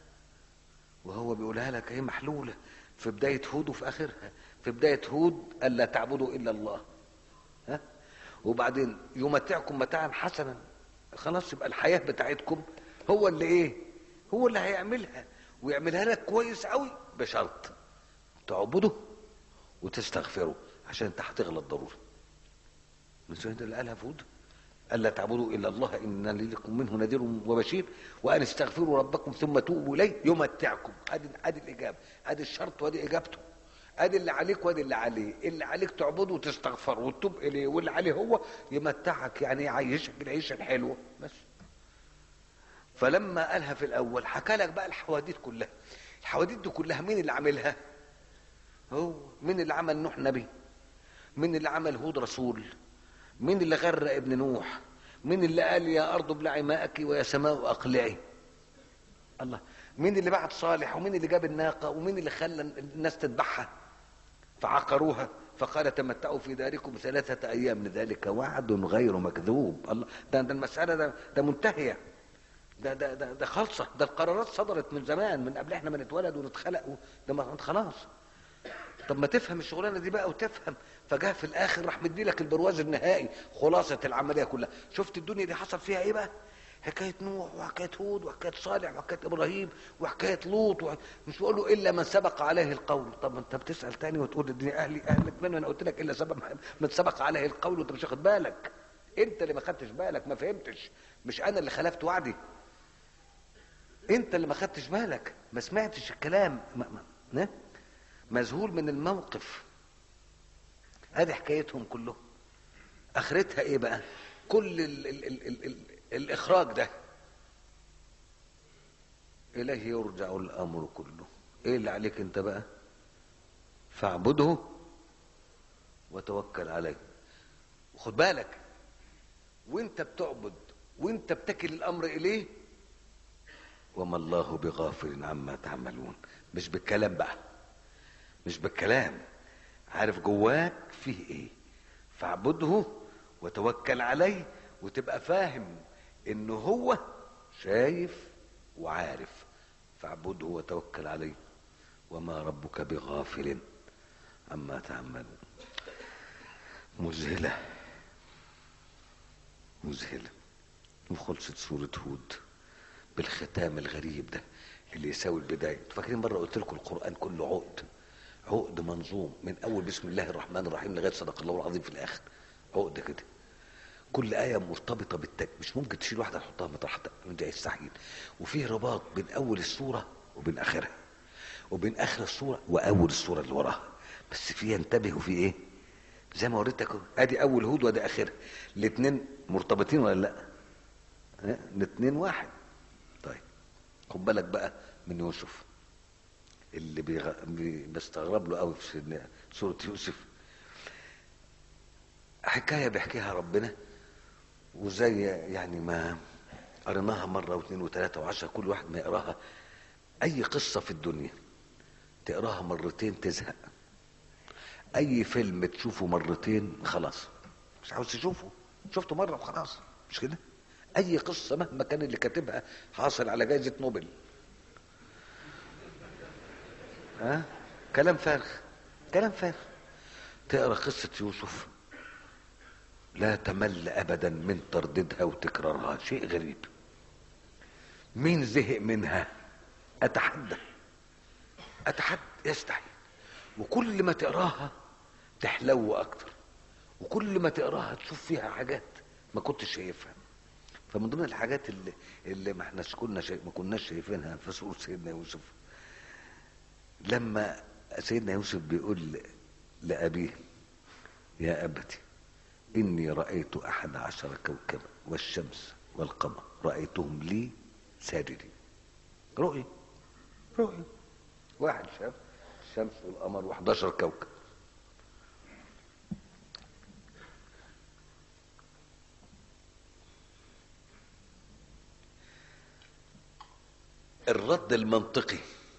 وهو بيقولها لك ايه محلوله في بدايه هود وفي اخرها في بدايه هود الا تعبدوا الا الله ها وبعدين يمتعكم متاعا حسنا خلاص يبقى الحياه بتاعتكم هو اللي ايه هو اللي هيعملها ويعملها لك كويس قوي بشرط تعبده وتستغفره عشان انت هتغلط ضروري من سنة اللي قالها فود ألا تعبدوا إلا الله إن لكم منه نذير وبشير وأن استغفروا ربكم ثم توبوا إليه يمتعكم أدي أدي الإجابة أدي الشرط وأدي إجابته أدي اللي عليك وأدي اللي عليه اللي عليك تعبده وتستغفر وتتوب إليه واللي عليه هو يمتعك يعني يعيشك العيشة الحلوة بس فلما قالها في الأول حكى لك بقى الحواديت كلها الحواديت دي كلها مين اللي عاملها هو مين اللي عمل نوح نبي مين اللي عمل هود رسول مين اللي غرق ابن نوح مين اللي قال يا ارض ابلعي ماءك ويا سماء اقلعي الله مين اللي بعت صالح ومين اللي جاب الناقه ومين اللي خلى الناس تذبحها فعقروها فقال تمتعوا في داركم ثلاثة أيام ذلك وعد غير مكذوب الله ده, ده المسألة ده, ده منتهية ده ده ده, ده خالصة ده القرارات صدرت من زمان من قبل احنا ما نتولد ونتخلق ده خلاص طب ما تفهم الشغلانه دي بقى وتفهم فجاء في الاخر راح مدي لك البرواز النهائي خلاصه العمليه كلها شفت الدنيا دي حصل فيها ايه بقى حكايه نوح وحكايه هود وحكايه صالح وحكايه ابراهيم وحكايه لوط وح... مش بقول له الا من سبق عليه القول طب انت بتسال تاني وتقول الدنيا اهلي اهلك من انا قلت لك الا سبق من سبق عليه القول وانت مش واخد بالك انت اللي ما خدتش بالك ما فهمتش مش انا اللي خلفت وعدي انت اللي ما خدتش بالك ما سمعتش الكلام ما ما نه؟ مذهول من الموقف ادي حكايتهم كلهم اخرتها ايه بقى كل ال ال ال ال ال الاخراج ده اليه يرجع الامر كله ايه اللي عليك انت بقى فاعبده وتوكل عليه وخد بالك وانت بتعبد وانت بتكل الامر اليه وما الله بغافل عما تعملون مش بالكلام بقى مش بالكلام عارف جواك فيه ايه فاعبده وتوكل عليه وتبقى فاهم انه هو شايف وعارف فاعبده وتوكل عليه وما ربك بغافل عما تعملون مذهلة مذهلة وخلصت سورة هود بالختام الغريب ده اللي يساوي البداية فاكرين مرة قلت لكم القرآن كله عقد عقد منظوم من اول بسم الله الرحمن الرحيم لغايه صدق الله العظيم في الاخر عقد كده كل ايه مرتبطه بالتك مش ممكن تشيل واحده تحطها مطرح ده يستحيل وفيه رباط بين اول السوره وبين اخرها وبين اخر السوره واول السوره اللي وراها بس في ينتبهوا في ايه زي ما وريتك ادي اول هود وادي اخرها الاثنين مرتبطين ولا لا الاثنين واحد طيب خد بالك بقى من يوسف اللي بيغ... بيستغرب له قوي في سورة يوسف حكاية بيحكيها ربنا وزي يعني ما قريناها مرة واثنين وثلاثة وعشرة كل واحد ما يقراها أي قصة في الدنيا تقراها مرتين تزهق أي فيلم تشوفه مرتين خلاص مش عاوز تشوفه شفته مرة وخلاص مش كده أي قصة مهما كان اللي كاتبها حاصل على جائزة نوبل ها كلام فارغ كلام فارغ تقرا قصة يوسف لا تمل ابدا من ترديدها وتكرارها شيء غريب مين زهق منها اتحدى اتحدى يستحي وكل ما تقراها تحلو اكتر وكل ما تقراها تشوف فيها حاجات ما كنتش شايفها فمن ضمن الحاجات اللي اللي ما احناش كنا شايف ما كناش شايفينها في سورة سيدنا يوسف لما سيدنا يوسف بيقول لأبيه يا أبتي إني رأيت أحد عشر كوكبا والشمس والقمر رأيتهم لي ساجدين رؤية رؤية واحد شاف الشمس والقمر و11 كوكب الرد المنطقي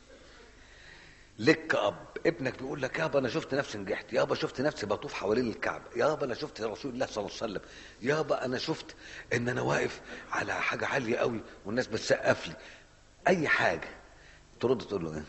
لك اب ابنك بيقول لك يابا انا شفت نفسي نجحت يابا شفت نفسي بطوف حوالين الكعبه يابا انا شفت رسول الله صلى الله عليه وسلم يابا انا شفت ان انا واقف على حاجه عاليه قوي والناس بتسقف لي اي حاجه ترد تقول له ايه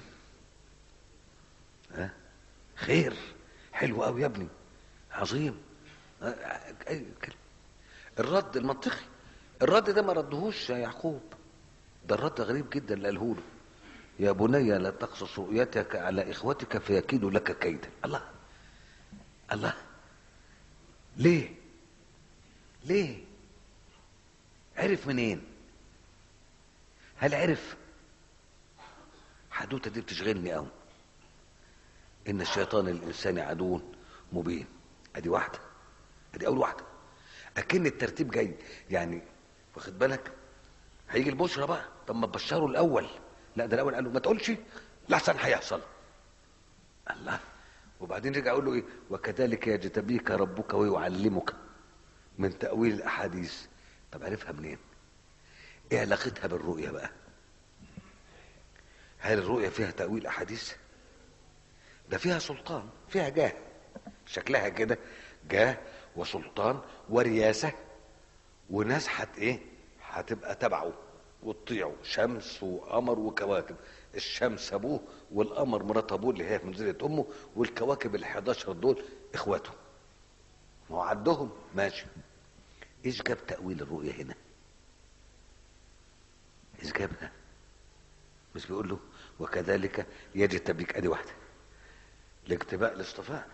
ها خير حلو قوي يا ابني عظيم أي كلمة. الرد المنطقي الرد ده ما ردهوش يا يعقوب ده الرد غريب جدا اللي قاله له يا بني لا تقصص رؤيتك على اخوتك فيكيدوا لك كيدا الله الله ليه ليه عرف منين هل عرف حدوته دي بتشغلني قوي ان الشيطان الانساني عدو مبين ادي واحده ادي اول واحده اكن الترتيب جاي يعني واخد بالك هيجي البشرى بقى طب ما تبشره الاول لا ده الاول قال له ما تقولش لحسن هيحصل الله وبعدين رجع يقول له ايه وكذلك يجتبيك ربك ويعلمك من تاويل الاحاديث طب عرفها منين ايه علاقتها بالرؤيه بقى هل الرؤيه فيها تاويل احاديث ده فيها سلطان فيها جاه شكلها كده جاه وسلطان ورياسه وناس حت ايه هتبقى تبعه وتطيعه شمس وقمر وكواكب الشمس ابوه والقمر مرات ابوه اللي هي في منزله امه والكواكب ال 11 دول اخواته ما هو عدهم ماشي ايش جاب تاويل الرؤيه هنا ايش جابها مش بيقول له وكذلك يجتبيك ادي واحده لاجتباء الاصطفاء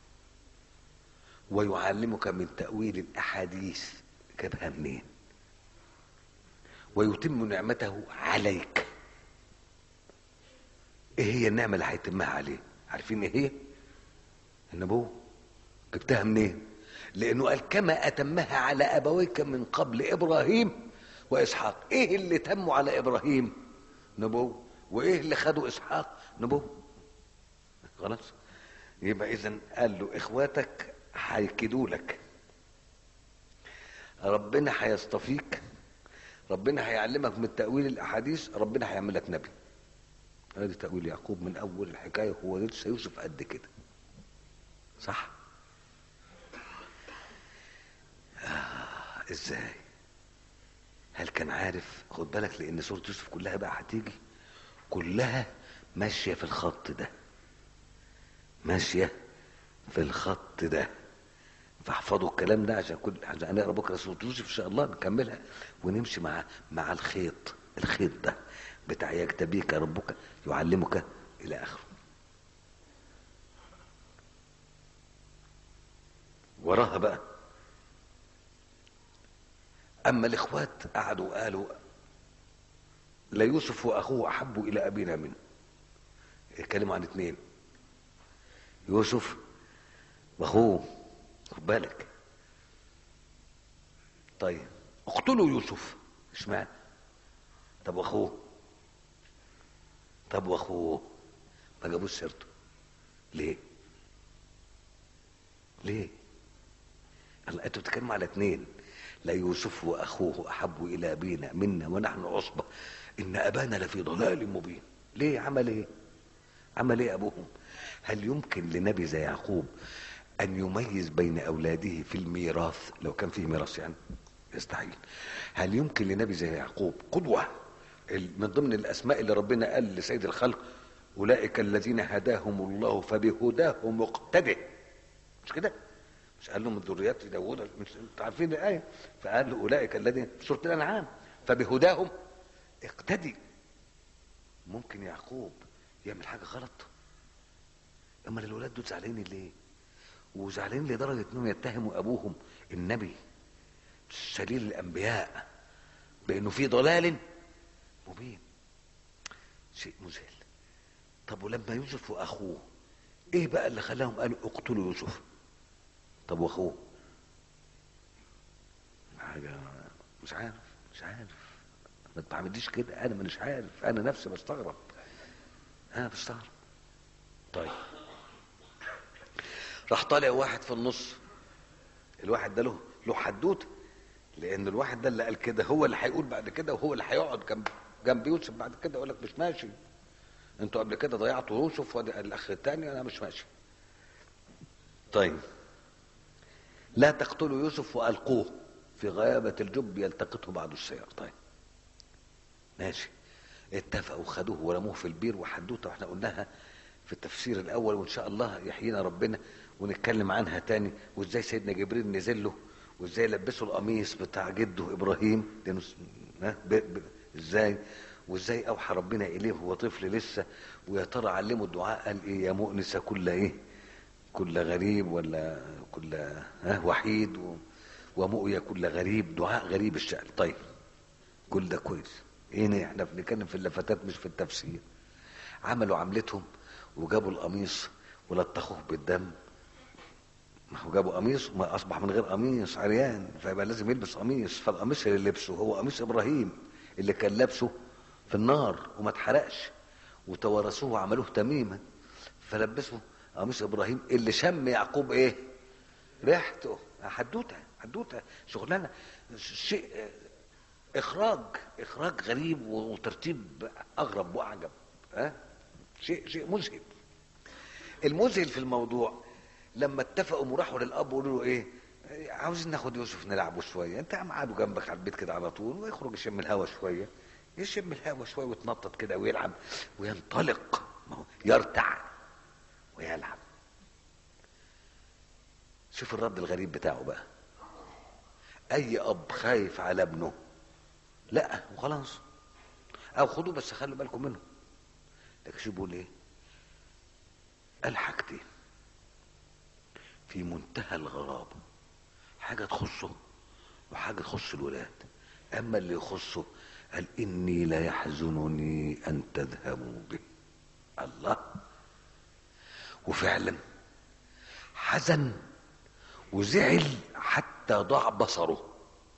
ويعلمك من تاويل الاحاديث جابها منين ويتم نعمته عليك ايه هي النعمه اللي هيتمها عليه عارفين ايه هي النبوه جبتها منين لانه قال كما اتمها على ابويك من قبل ابراهيم واسحاق ايه اللي تموا على ابراهيم نبوه وايه اللي خدوا اسحاق نبوه خلاص يبقى اذا قال له اخواتك هيكدوا لك ربنا هيصطفيك ربنا هيعلمك من تأويل الأحاديث ربنا هيعمل لك نبي هذا تأويل يعقوب من أول الحكاية هو لسه يوسف قد كده صح آه ازاي هل كان عارف خد بالك لأن سورة يوسف كلها بقى هتيجي كلها ماشية في الخط ده ماشية في الخط ده فاحفظوا الكلام ده عشان كل عشان هنقرا بكره سوره يوسف ان شاء الله نكملها ونمشي مع مع الخيط الخيط ده بتاع يجتبيك ربك يعلمك الى اخره وراها بقى اما الاخوات قعدوا قالوا لا يوسف واخوه احب الى ابينا منه يتكلموا عن اثنين يوسف واخوه خد بالك طيب اقتلوا يوسف اشمعنى طب واخوه طب واخوه ما جابوش سيرته ليه ليه الله انتوا بتتكلموا على اتنين ليوسف واخوه احب الى ابينا منا ونحن عصبه ان ابانا لفي ضلال مبين ليه عمل ايه عمل ايه ابوهم هل يمكن لنبي زي يعقوب ان يميز بين اولاده في الميراث لو كان فيه ميراث يعني يستحيل هل يمكن لنبي زي يعقوب قدوه من ضمن الاسماء اللي ربنا قال لسيد الخلق اولئك الذين هداهم الله فبهداه مقتده مش كده مش قال له من ذريات داوود مش انتوا عارفين الايه فقال له اولئك الذين في سوره الانعام فبهداهم اقتدي ممكن يعقوب يعمل حاجه غلط اما الولاد دول زعلانين ليه وزعلانين لدرجه انهم يتهموا ابوهم النبي سليل الانبياء بانه في ضلال مبين شيء مذهل طب ولما يوسف واخوه ايه بقى اللي خلاهم قالوا اقتلوا يوسف طب واخوه حاجه مش عارف مش عارف ما تعمليش كده انا مش عارف انا نفسي بستغرب انا بستغرب طيب راح طالع واحد في النص الواحد ده له له حدوته لان الواحد ده اللي قال كده هو اللي هيقول بعد كده وهو اللي هيقعد جنب جنب يوسف بعد كده يقول لك مش ماشي انتوا قبل كده ضيعتوا يوسف وادي الاخ الثاني انا مش ماشي طيب لا تقتلوا يوسف والقوه في غيابه الجب يلتقطه بعض السير طيب ماشي اتفقوا خدوه ورموه في البير وحدوته واحنا قلناها في التفسير الاول وان شاء الله يحيينا ربنا ونتكلم عنها تاني وازاي سيدنا جبريل نزل له وازاي لبسه القميص بتاع جده ابراهيم لانه ها ب... ب... ازاي وازاي اوحى ربنا اليه وهو طفل لسه ويا ترى علمه الدعاء قال ايه يا مؤنس كل ايه كل غريب ولا كل ها وحيد و... ومؤيا كل غريب دعاء غريب الشأن طيب كل ده كويس ايه احنا بنتكلم في اللفتات مش في التفسير عملوا عملتهم وجابوا القميص ولطخوه بالدم ما هو جابوا قميص ما اصبح من غير قميص عريان فيبقى لازم يلبس قميص فالقميص اللي لبسه هو قميص ابراهيم اللي كان لابسه في النار وما اتحرقش وتوارثوه وعملوه تميما فلبسوا قميص ابراهيم اللي شم يعقوب ايه ريحته حدوته حدوته شغلانه شيء اخراج اخراج غريب وترتيب اغرب واعجب ها شيء شيء مذهل المذهل في الموضوع لما اتفقوا وراحوا للاب وقالوا له ايه عاوزين ناخد يوسف نلعبه شويه انت عم قعدوا جنبك على البيت كده على طول ويخرج يشم الهوا شويه يشم الهوا شويه ويتنطط كده ويلعب وينطلق ما هو يرتع ويلعب شوف الرد الغريب بتاعه بقى اي اب خايف على ابنه لا وخلاص او خدوه بس خلوا بالكم منه لكن شو بيقول ايه قال حاجتين في منتهى الغرابه حاجه تخصه وحاجه تخص الولاد اما اللي يخصه قال اني لا يحزنني ان تذهبوا به الله وفعلا حزن وزعل حتى ضاع بصره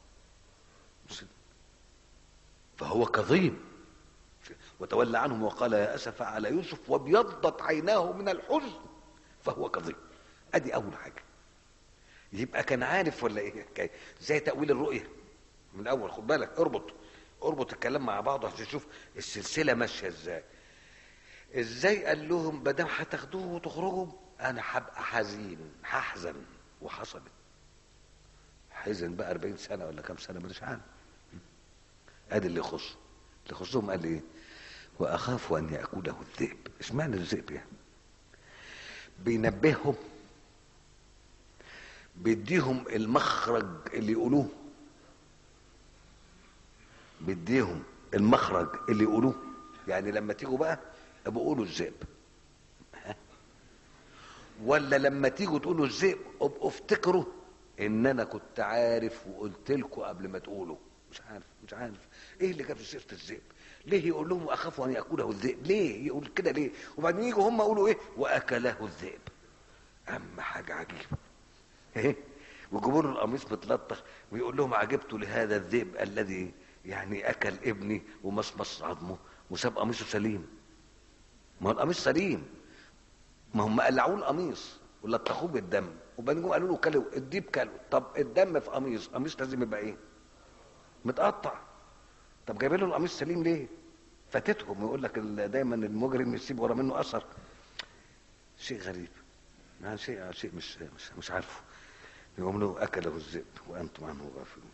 فهو كظيم وتولى عنهم وقال يا اسف على يوسف وابيضت عيناه من الحزن فهو كظيم ادي اول حاجه يبقى كان عارف ولا ايه زي تاويل الرؤيه من الاول خد بالك اربط اربط الكلام مع بعضه عشان تشوف السلسله ماشيه ازاي ازاي قال لهم ما دام هتاخدوه وتخرجوا انا هبقى حزين هحزن وحصلت حزن بقى 40 سنه ولا كام سنه مش عارف ادي اللي يخصه اللي يخصهم قال ايه واخاف ان ياكله الذئب اشمعنى الذئب يعني بينبههم بيديهم المخرج اللي يقولوه بيديهم المخرج اللي يقولوه يعني لما تيجوا بقى ابقوا قولوا الذئب ولا لما تيجوا تقولوا الذئب ابقوا افتكروا ان انا كنت عارف وقلت لكم قبل ما تقولوا مش عارف مش عارف ايه اللي جاب سيره الذئب ليه يقول لهم اخاف ان ياكله الذئب ليه يقول كده ليه وبعدين يجوا هم يقولوا ايه واكله الذئب اما حاجه عجيبه ايه ويجيبوا له القميص متلطخ ويقول لهم عجبت لهذا الذئب الذي يعني اكل ابني ومصمص عظمه وساب قميصه سليم ما هو القميص سليم ما هم قلعوه القميص ولطخوه بالدم وبعدين جم قالوا له كلوا الديب كلوا طب الدم في قميص قميص لازم يبقى ايه متقطع طب جايبين له القميص سليم ليه فاتتهم يقول لك ال- دايما المجرم يسيب ورا منه اثر شيء غريب يعني شيء شيء مش مش مش عارفه يقوم له اكله الذئب وانتم عنه غافلون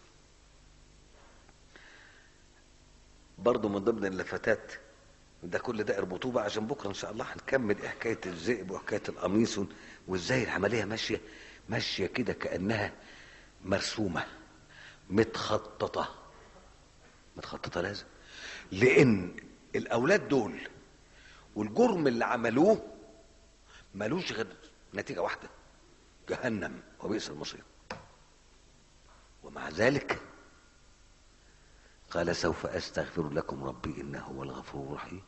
برضه من ضمن اللفتات ده كل ده اربطوه بقى عشان بكره ان شاء الله هنكمل ايه حكايه الذئب وحكايه القميص وازاي العمليه ماشيه ماشيه كده كانها مرسومه متخططه متخططه لازم لان الاولاد دول والجرم اللي عملوه ملوش غير نتيجه واحده جهنم وبئس المصير ومع ذلك قال سوف استغفر لكم ربي انه هو الغفور الرحيم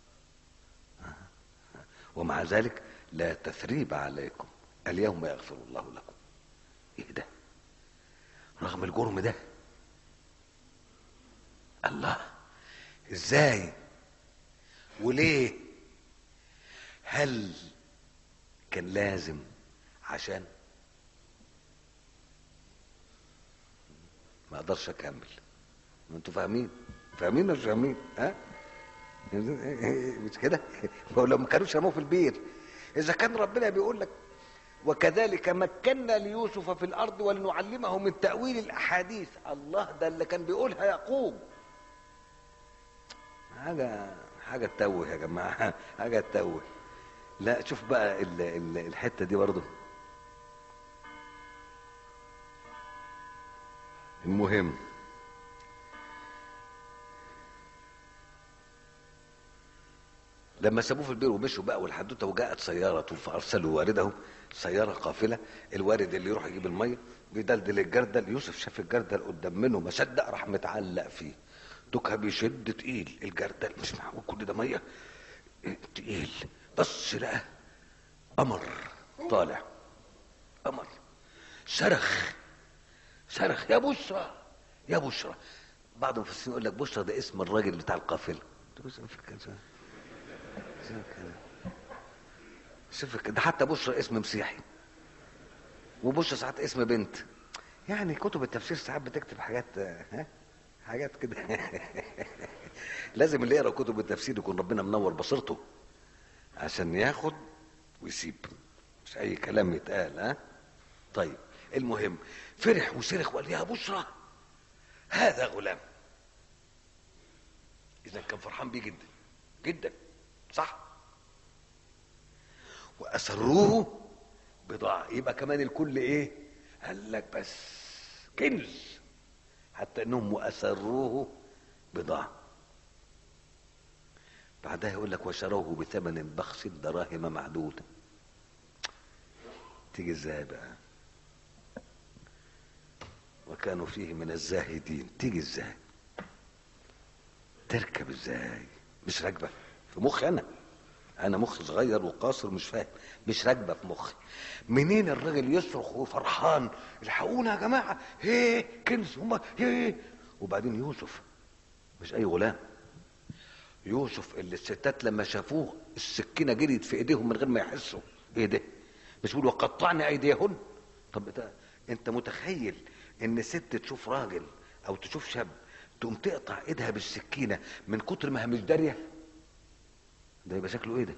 ومع ذلك لا تثريب عليكم اليوم يغفر الله لكم ايه ده رغم الجرم ده الله ازاي وليه هل كان لازم عشان ما اقدرش اكمل ما انتوا فاهمين فاهمين ولا مش فاهمين ها مش كده هو لو ما كانوش رموه في البير اذا كان ربنا بيقول لك وكذلك مكنا ليوسف في الارض ولنعلمه من تاويل الاحاديث الله ده اللي كان بيقولها يعقوب حاجه حاجه تتوه يا جماعه حاجه تتوه لا شوف بقى ال- ال- الحته دي برضه المهم لما سابوه في البير ومشوا بقى والحدوته وجاءت سياره فارسلوا وارده سياره قافله الوارد اللي يروح يجيب الميه بيدلدل الجردل يوسف شاف الجردل قدام منه ما صدق راح متعلق فيه دوكها بيشد تقيل الجردل مش معقول كل ده ميه تقيل بص لقى قمر طالع قمر صرخ صرخ يا بشرى يا بشرى بعض المفسرين يقول لك بشرى ده اسم الراجل بتاع القافله شوف ده حتى بشرى اسم مسيحي وبشرى ساعات اسم بنت يعني كتب التفسير ساعات بتكتب حاجات ها حاجات كده لازم اللي يقرا كتب التفسير يكون ربنا منور بصيرته عشان ياخد ويسيب مش اي كلام يتقال ها طيب المهم فرح وصرخ وقال يا بشرى هذا غلام اذا كان فرحان بيه جدا جدا صح واسروه بضاعة يبقى كمان الكل ايه قال لك بس كنز حتى انهم واسروه بضاعة بعدها يقول لك وشروه بثمن بخس دراهم معدودة تيجي ازاي بقى وكانوا فيه من الزاهدين تيجي ازاي تركب ازاي مش راكبه في مخي انا انا مخي صغير وقاصر مش فاهم مش راكبه في مخي منين الراجل يصرخ وفرحان الحقونا يا جماعه هي كنز هما هي وبعدين يوسف مش اي غلام يوسف اللي الستات لما شافوه السكينه جريت في ايديهم من غير ما يحسوا ايه ده مش بيقول وقطعنا ايديهن طب ده انت متخيل ان ست تشوف راجل او تشوف شاب تقوم تقطع ايدها بالسكينه من كتر ما هي مش داريه ده يبقى شكله ايه ده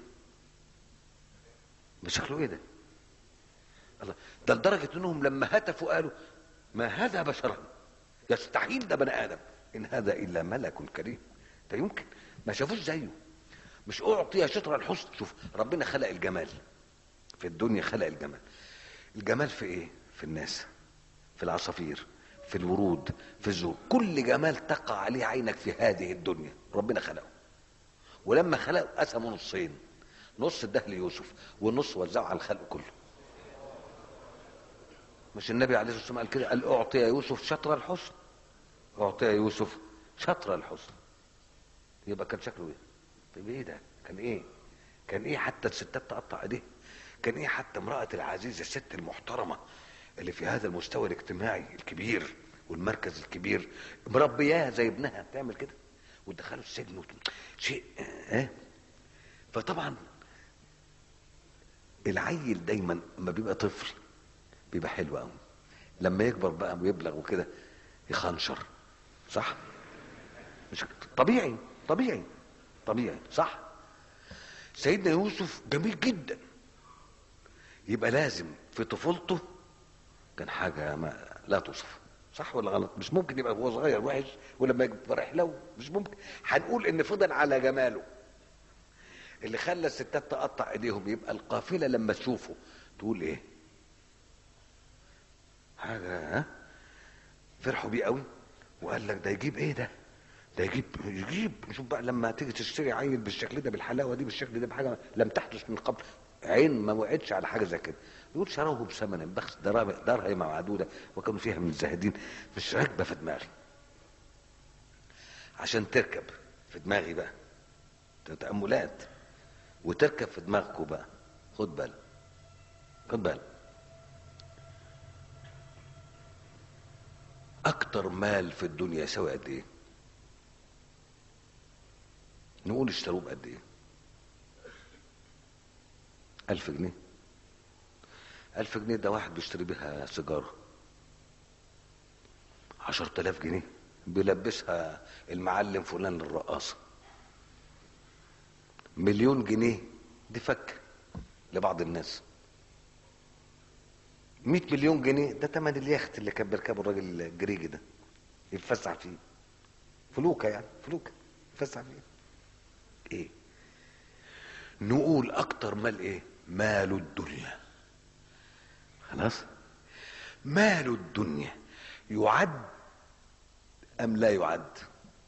يبقى شكله ايه ده الله ده لدرجه انهم لما هتفوا قالوا ما هذا بشرا يستحيل ده بني ادم ان هذا الا ملك كريم ده يمكن ما شافوش زيه مش اعطي شطر الحسن شوف ربنا خلق الجمال في الدنيا خلق الجمال الجمال في ايه في الناس في العصافير في الورود في الزهور كل جمال تقع عليه عينك في هذه الدنيا ربنا خلقه ولما خلقه قسمه نصين نص اداه ليوسف والنص وزعه على الخلق كله مش النبي عليه الصلاه والسلام قال كده قال اعطي يوسف شطر الحسن اعطي يوسف شطر الحسن يبقى كان شكله ايه طيب ايه ده كان ايه كان ايه حتى الستات تقطع ايديها كان ايه حتى امرأة العزيز الست المحترمة اللي في هذا المستوى الاجتماعي الكبير والمركز الكبير مربياها زي ابنها تعمل كده وتدخله السجن وت... شيء اه فطبعا العيل دايما ما بيبقى طفل بيبقى حلو قوي لما يكبر بقى ويبلغ وكده يخنشر صح مش طبيعي طبيعي طبيعي صح سيدنا يوسف جميل جدا يبقى لازم في طفولته كان حاجة ما لا توصف صح ولا غلط مش ممكن يبقى هو صغير وحش ولما يكبر يحلو مش ممكن هنقول ان فضل على جماله اللي خلى الستات تقطع ايديهم يبقى القافله لما تشوفه تقول ايه حاجه ها فرحوا بيه قوي وقال لك ده يجيب ايه ده ده يجيب يجيب شوف بقى لما تيجي تشتري عيل بالشكل ده بالحلاوه دي بالشكل ده بحاجه لم تحدث من قبل عين ما وقعتش على حاجه زي كده يقول شروه بثمن بخس دراهم معدوده وكانوا فيها من الزاهدين مش راكبه في دماغي عشان تركب في دماغي بقى تأملات وتركب في دماغكم بقى خد بالك خد بالك اكتر مال في الدنيا يساوي قد ايه نقول اشتروه بقد ايه ألف جنيه ألف جنيه ده واحد بيشتري بيها سيجارة عشر تلاف جنيه بيلبسها المعلم فلان الرقاصة مليون جنيه دي فك لبعض الناس مئة مليون جنيه ده تمن اليخت اللي كان بيركبه الراجل الجريجي ده يتفسح فيه فلوكة يعني فلوكة يتفسح فيه ايه نقول اكتر مال ايه مال الدنيا خلاص مال الدنيا يعد ام لا يعد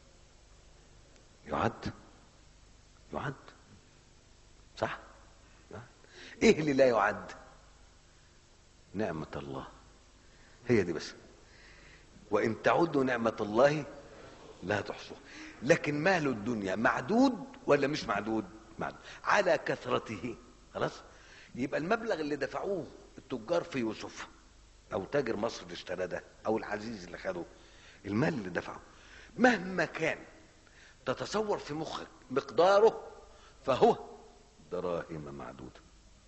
يعد يعد صح ايه اللي لا يعد نعمة الله هي دي بس وان تعدوا نعمة الله لا تحصوها لكن مال الدنيا معدود ولا مش معدود معدود على كثرته خلاص يبقى المبلغ اللي دفعوه التجار في يوسف او تاجر مصر اللي اشترى ده او العزيز اللي خده المال اللي دفعه مهما كان تتصور في مخك مقداره فهو دراهم معدوده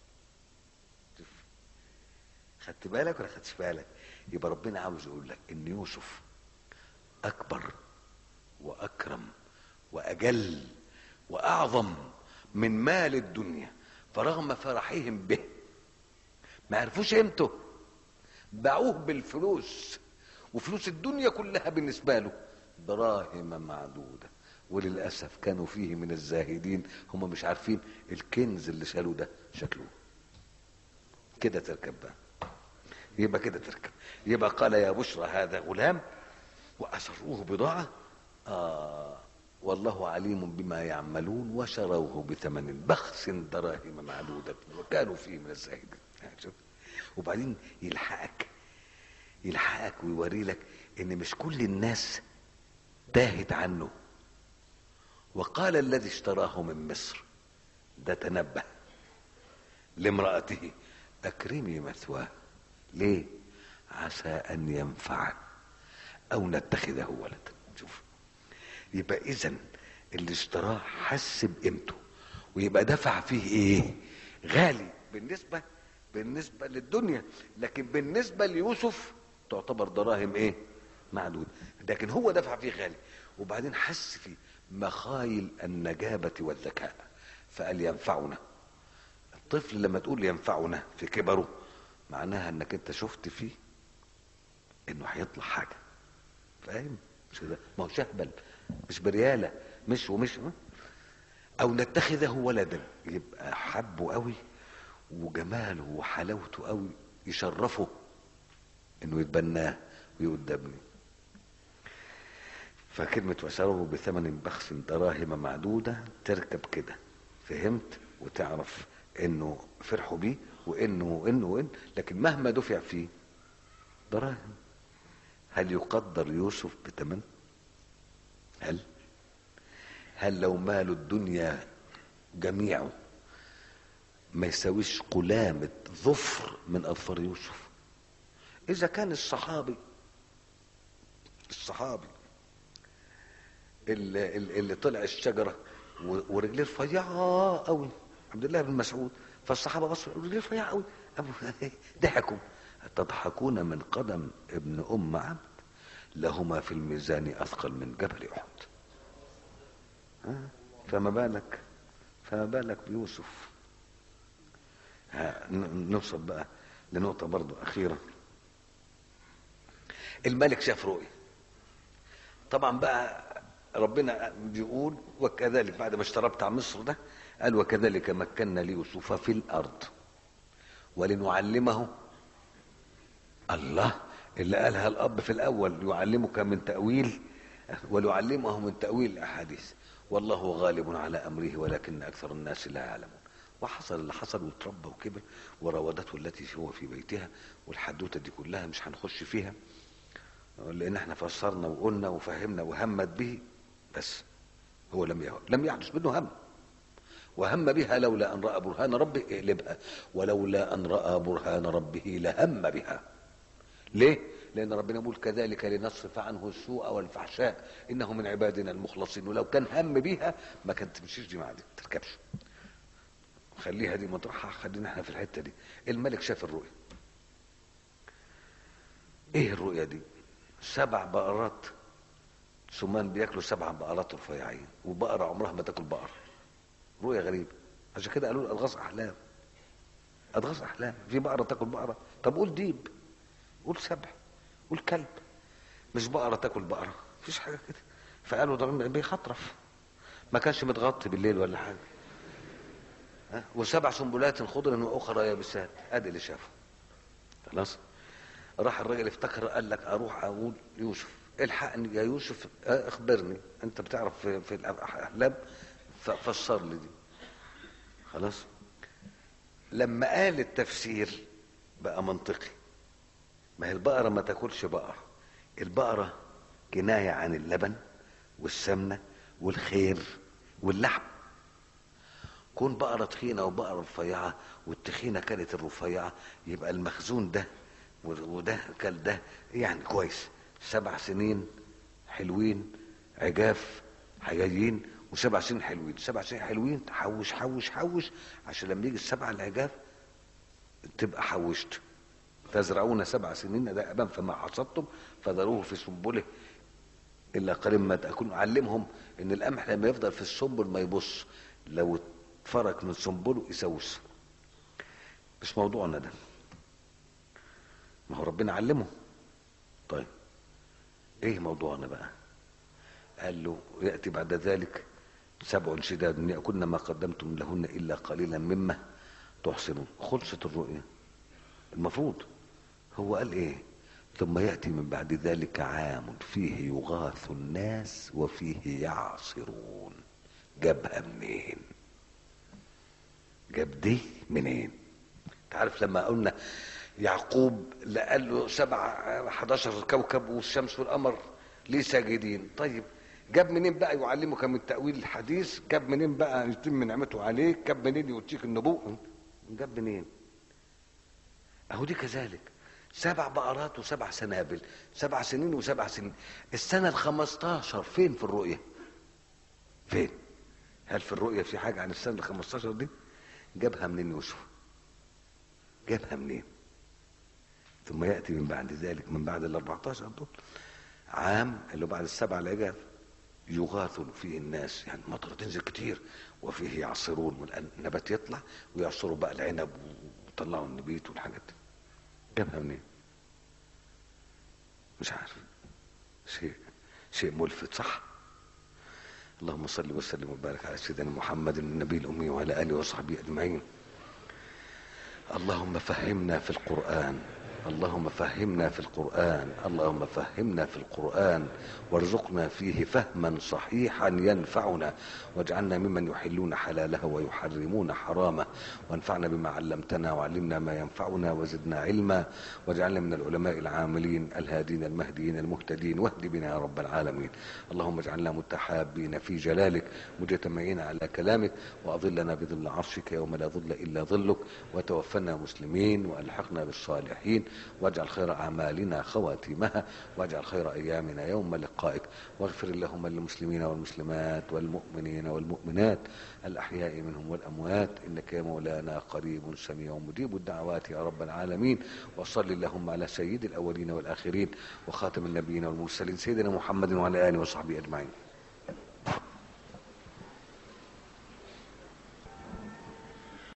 خدت بالك ولا خدتش بالك يبقى ربنا عاوز يقول لك ان يوسف اكبر واكرم واجل واعظم من مال الدنيا فرغم فرحهم به ما عرفوش قيمته باعوه بالفلوس وفلوس الدنيا كلها بالنسبه له دراهم معدوده وللاسف كانوا فيه من الزاهدين هم مش عارفين الكنز اللي شالوه ده شكله كده تركب بقى يبقى كده تركب يبقى قال يا بشرى هذا غلام وأسروه بضاعة آه والله عليم بما يعملون وشروه بثمن بخس دراهم معدودة وكانوا فيه من الزاهدين شوف وبعدين يلحقك يلحقك ويوري لك ان مش كل الناس تاهت عنه وقال الذي اشتراه من مصر ده تنبه لامرأته أكرمي مثواه ليه عسى أن ينفعنا أو نتخذه ولدا شوف يبقى إذا اللي اشتراه حس بقيمته ويبقى دفع فيه إيه غالي بالنسبة بالنسبة للدنيا لكن بالنسبة ليوسف تعتبر دراهم إيه معدود لكن هو دفع فيه غالي وبعدين حس فيه مخايل النجابة والذكاء فقال ينفعنا الطفل لما تقول ينفعنا في كبره معناها انك انت شفت فيه انه هيطلع حاجه فاهم مش كده ما هو شهبل مش برياله مش ومش او نتخذه ولدا يبقى حبه قوي وجماله وحلاوته قوي يشرفه انه يتبناه ويقول ده ابني فكلمة وسروه بثمن بخس دراهم معدودة تركب كده فهمت وتعرف انه فرحوا بيه وانه وانه وإن لكن مهما دفع فيه دراهم هل يقدر يوسف بثمن هل هل لو مال الدنيا جميعه ما يساويش قلامة ظفر من أظفار يوسف إذا كان الصحابي الصحابي اللي, اللي طلع الشجرة ورجليه رفيعة قوي عبد الله بن مسعود فالصحابه بصوا رجليه رفيعه قوي ضحكوا تضحكون من قدم ابن ام عبد لهما في الميزان اثقل من جبل احد ها؟ فما بالك فما بالك بيوسف ها، ن- نوصل بقى لنقطة برضو أخيرة الملك شاف رؤية طبعا بقى ربنا بيقول وكذلك بعد ما اشترى بتاع مصر ده قال وكذلك مكنا ليوسف في الأرض ولنعلمه الله اللي قالها الأب في الأول يعلمك من تأويل وليعلمه من تأويل الأحاديث والله غالب على أمره ولكن أكثر الناس لا يعلمون وحصل اللي حصل وتربى وكبر وراودته التي هو في بيتها والحدوتة دي كلها مش هنخش فيها لأن احنا فسرنا وقلنا وفهمنا وهمت به بس هو لم يهو. لم يحدث منه هم وهم بها لولا أن رأى برهان ربه اقلبها ولولا أن رأى برهان ربه لهم بها ليه؟ لأن ربنا يقول كذلك لنصرف عنه السوء والفحشاء إنه من عبادنا المخلصين ولو كان هم بيها ما كانت تمشيش دي مع دي ما تركبش خليها دي مطرحها خلينا احنا في الحتة دي الملك شاف الرؤيا ايه الرؤيا دي سبع بقرات سمان بياكلوا سبع بقرات رفيعين وبقرة عمرها ما تاكل بقرة رؤيا غريبة عشان كده قالوا أضغاث أحلام أضغاث أحلام في بقرة تاكل بقرة طب قول ديب قول سبع قول كلب مش بقرة تاكل بقرة مفيش حاجة كده فقالوا ده بيخطرف ما كانش متغطي بالليل ولا حاجة ها؟ وسبع سنبلات خضر واخرى يابسات ادي اللي شافه خلاص راح الراجل افتكر قال لك اروح اقول يوسف الحقني يا يوسف اه، اخبرني انت بتعرف في, في الاحلام ف- فسر لي دي خلاص لما قال التفسير بقى منطقي ما هي البقرة ما تاكلش بقرة البقرة كناية عن اللبن والسمنة والخير واللحم كون بقرة تخينة وبقرة رفيعة والتخينة كانت الرفيعة يبقى المخزون ده وده كل ده يعني كويس سبع سنين حلوين عجاف حجاجين وسبع سنين حلوين سبع سنين حلوين تحوش حوش حوش عشان لما يجي السبع العجاف تبقى حوشت تزرعون سبع سنين دائما فما حصدتم فذروه في سنبله الا قليل ما تاكلون علمهم ان القمح لما يفضل في السنبل ما يبص لو اتفرك من سنبله يسوس مش موضوعنا ده ما هو ربنا علمه طيب ايه موضوعنا بقى قال له ياتي بعد ذلك سبع شداد ياكلن ما قدمتم لهن الا قليلا مما تحسنون خلصت الرؤيا المفروض هو قال ايه ثم ياتي من بعد ذلك عام فيه يغاث الناس وفيه يعصرون جابها منين جاب دي منين تعرف لما قلنا يعقوب لا قال له سبع 11 كوكب والشمس والقمر ليه ساجدين طيب جاب منين بقى يعلمك من تأويل الحديث جاب منين بقى يتم نعمته عليك جاب منين يؤتيك النبوء جاب منين اهو دي كذلك سبع بقرات وسبع سنابل سبع سنين وسبع سنين السنة الخمستاشر فين في الرؤية فين هل في الرؤية في حاجة عن السنة الخمستاشر دي جابها منين يوسف جابها منين ثم يأتي من بعد ذلك من بعد ال 14 دول عام اللي بعد السبع العجاف يغاث فيه الناس يعني مطر تنزل كتير وفيه يعصرون والنبات يطلع ويعصروا بقى العنب ويطلعوا النبيت والحاجات دي جابها منين مش عارف شيء شيء ملفت صح اللهم صل وسلم وبارك على سيدنا محمد النبي الأمي وعلى آله وصحبه أجمعين اللهم فهمنا في القرآن اللهم فهمنا في القرآن اللهم فهمنا في القرآن وارزقنا فيه فهما صحيحا ينفعنا واجعلنا ممن يحلون حلاله ويحرمون حرامه وانفعنا بما علمتنا وعلمنا ما ينفعنا وزدنا علما واجعلنا من العلماء العاملين الهادين المهديين المهتدين واهد بنا يا رب العالمين اللهم اجعلنا متحابين في جلالك مجتمعين على كلامك واظلنا بظل عرشك يوم لا ظل الا ظلك وتوفنا مسلمين والحقنا بالصالحين واجعل خير أعمالنا خواتيمها واجعل خير أيامنا يوم لقائك واغفر اللهم للمسلمين والمسلمات والمؤمنين والمؤمنات الأحياء منهم والأموات إنك يا مولانا قريب سميع مجيب الدعوات يا رب العالمين وصل اللهم على سيد الأولين والآخرين وخاتم النبيين والمرسلين سيدنا محمد وعلى آله وصحبه أجمعين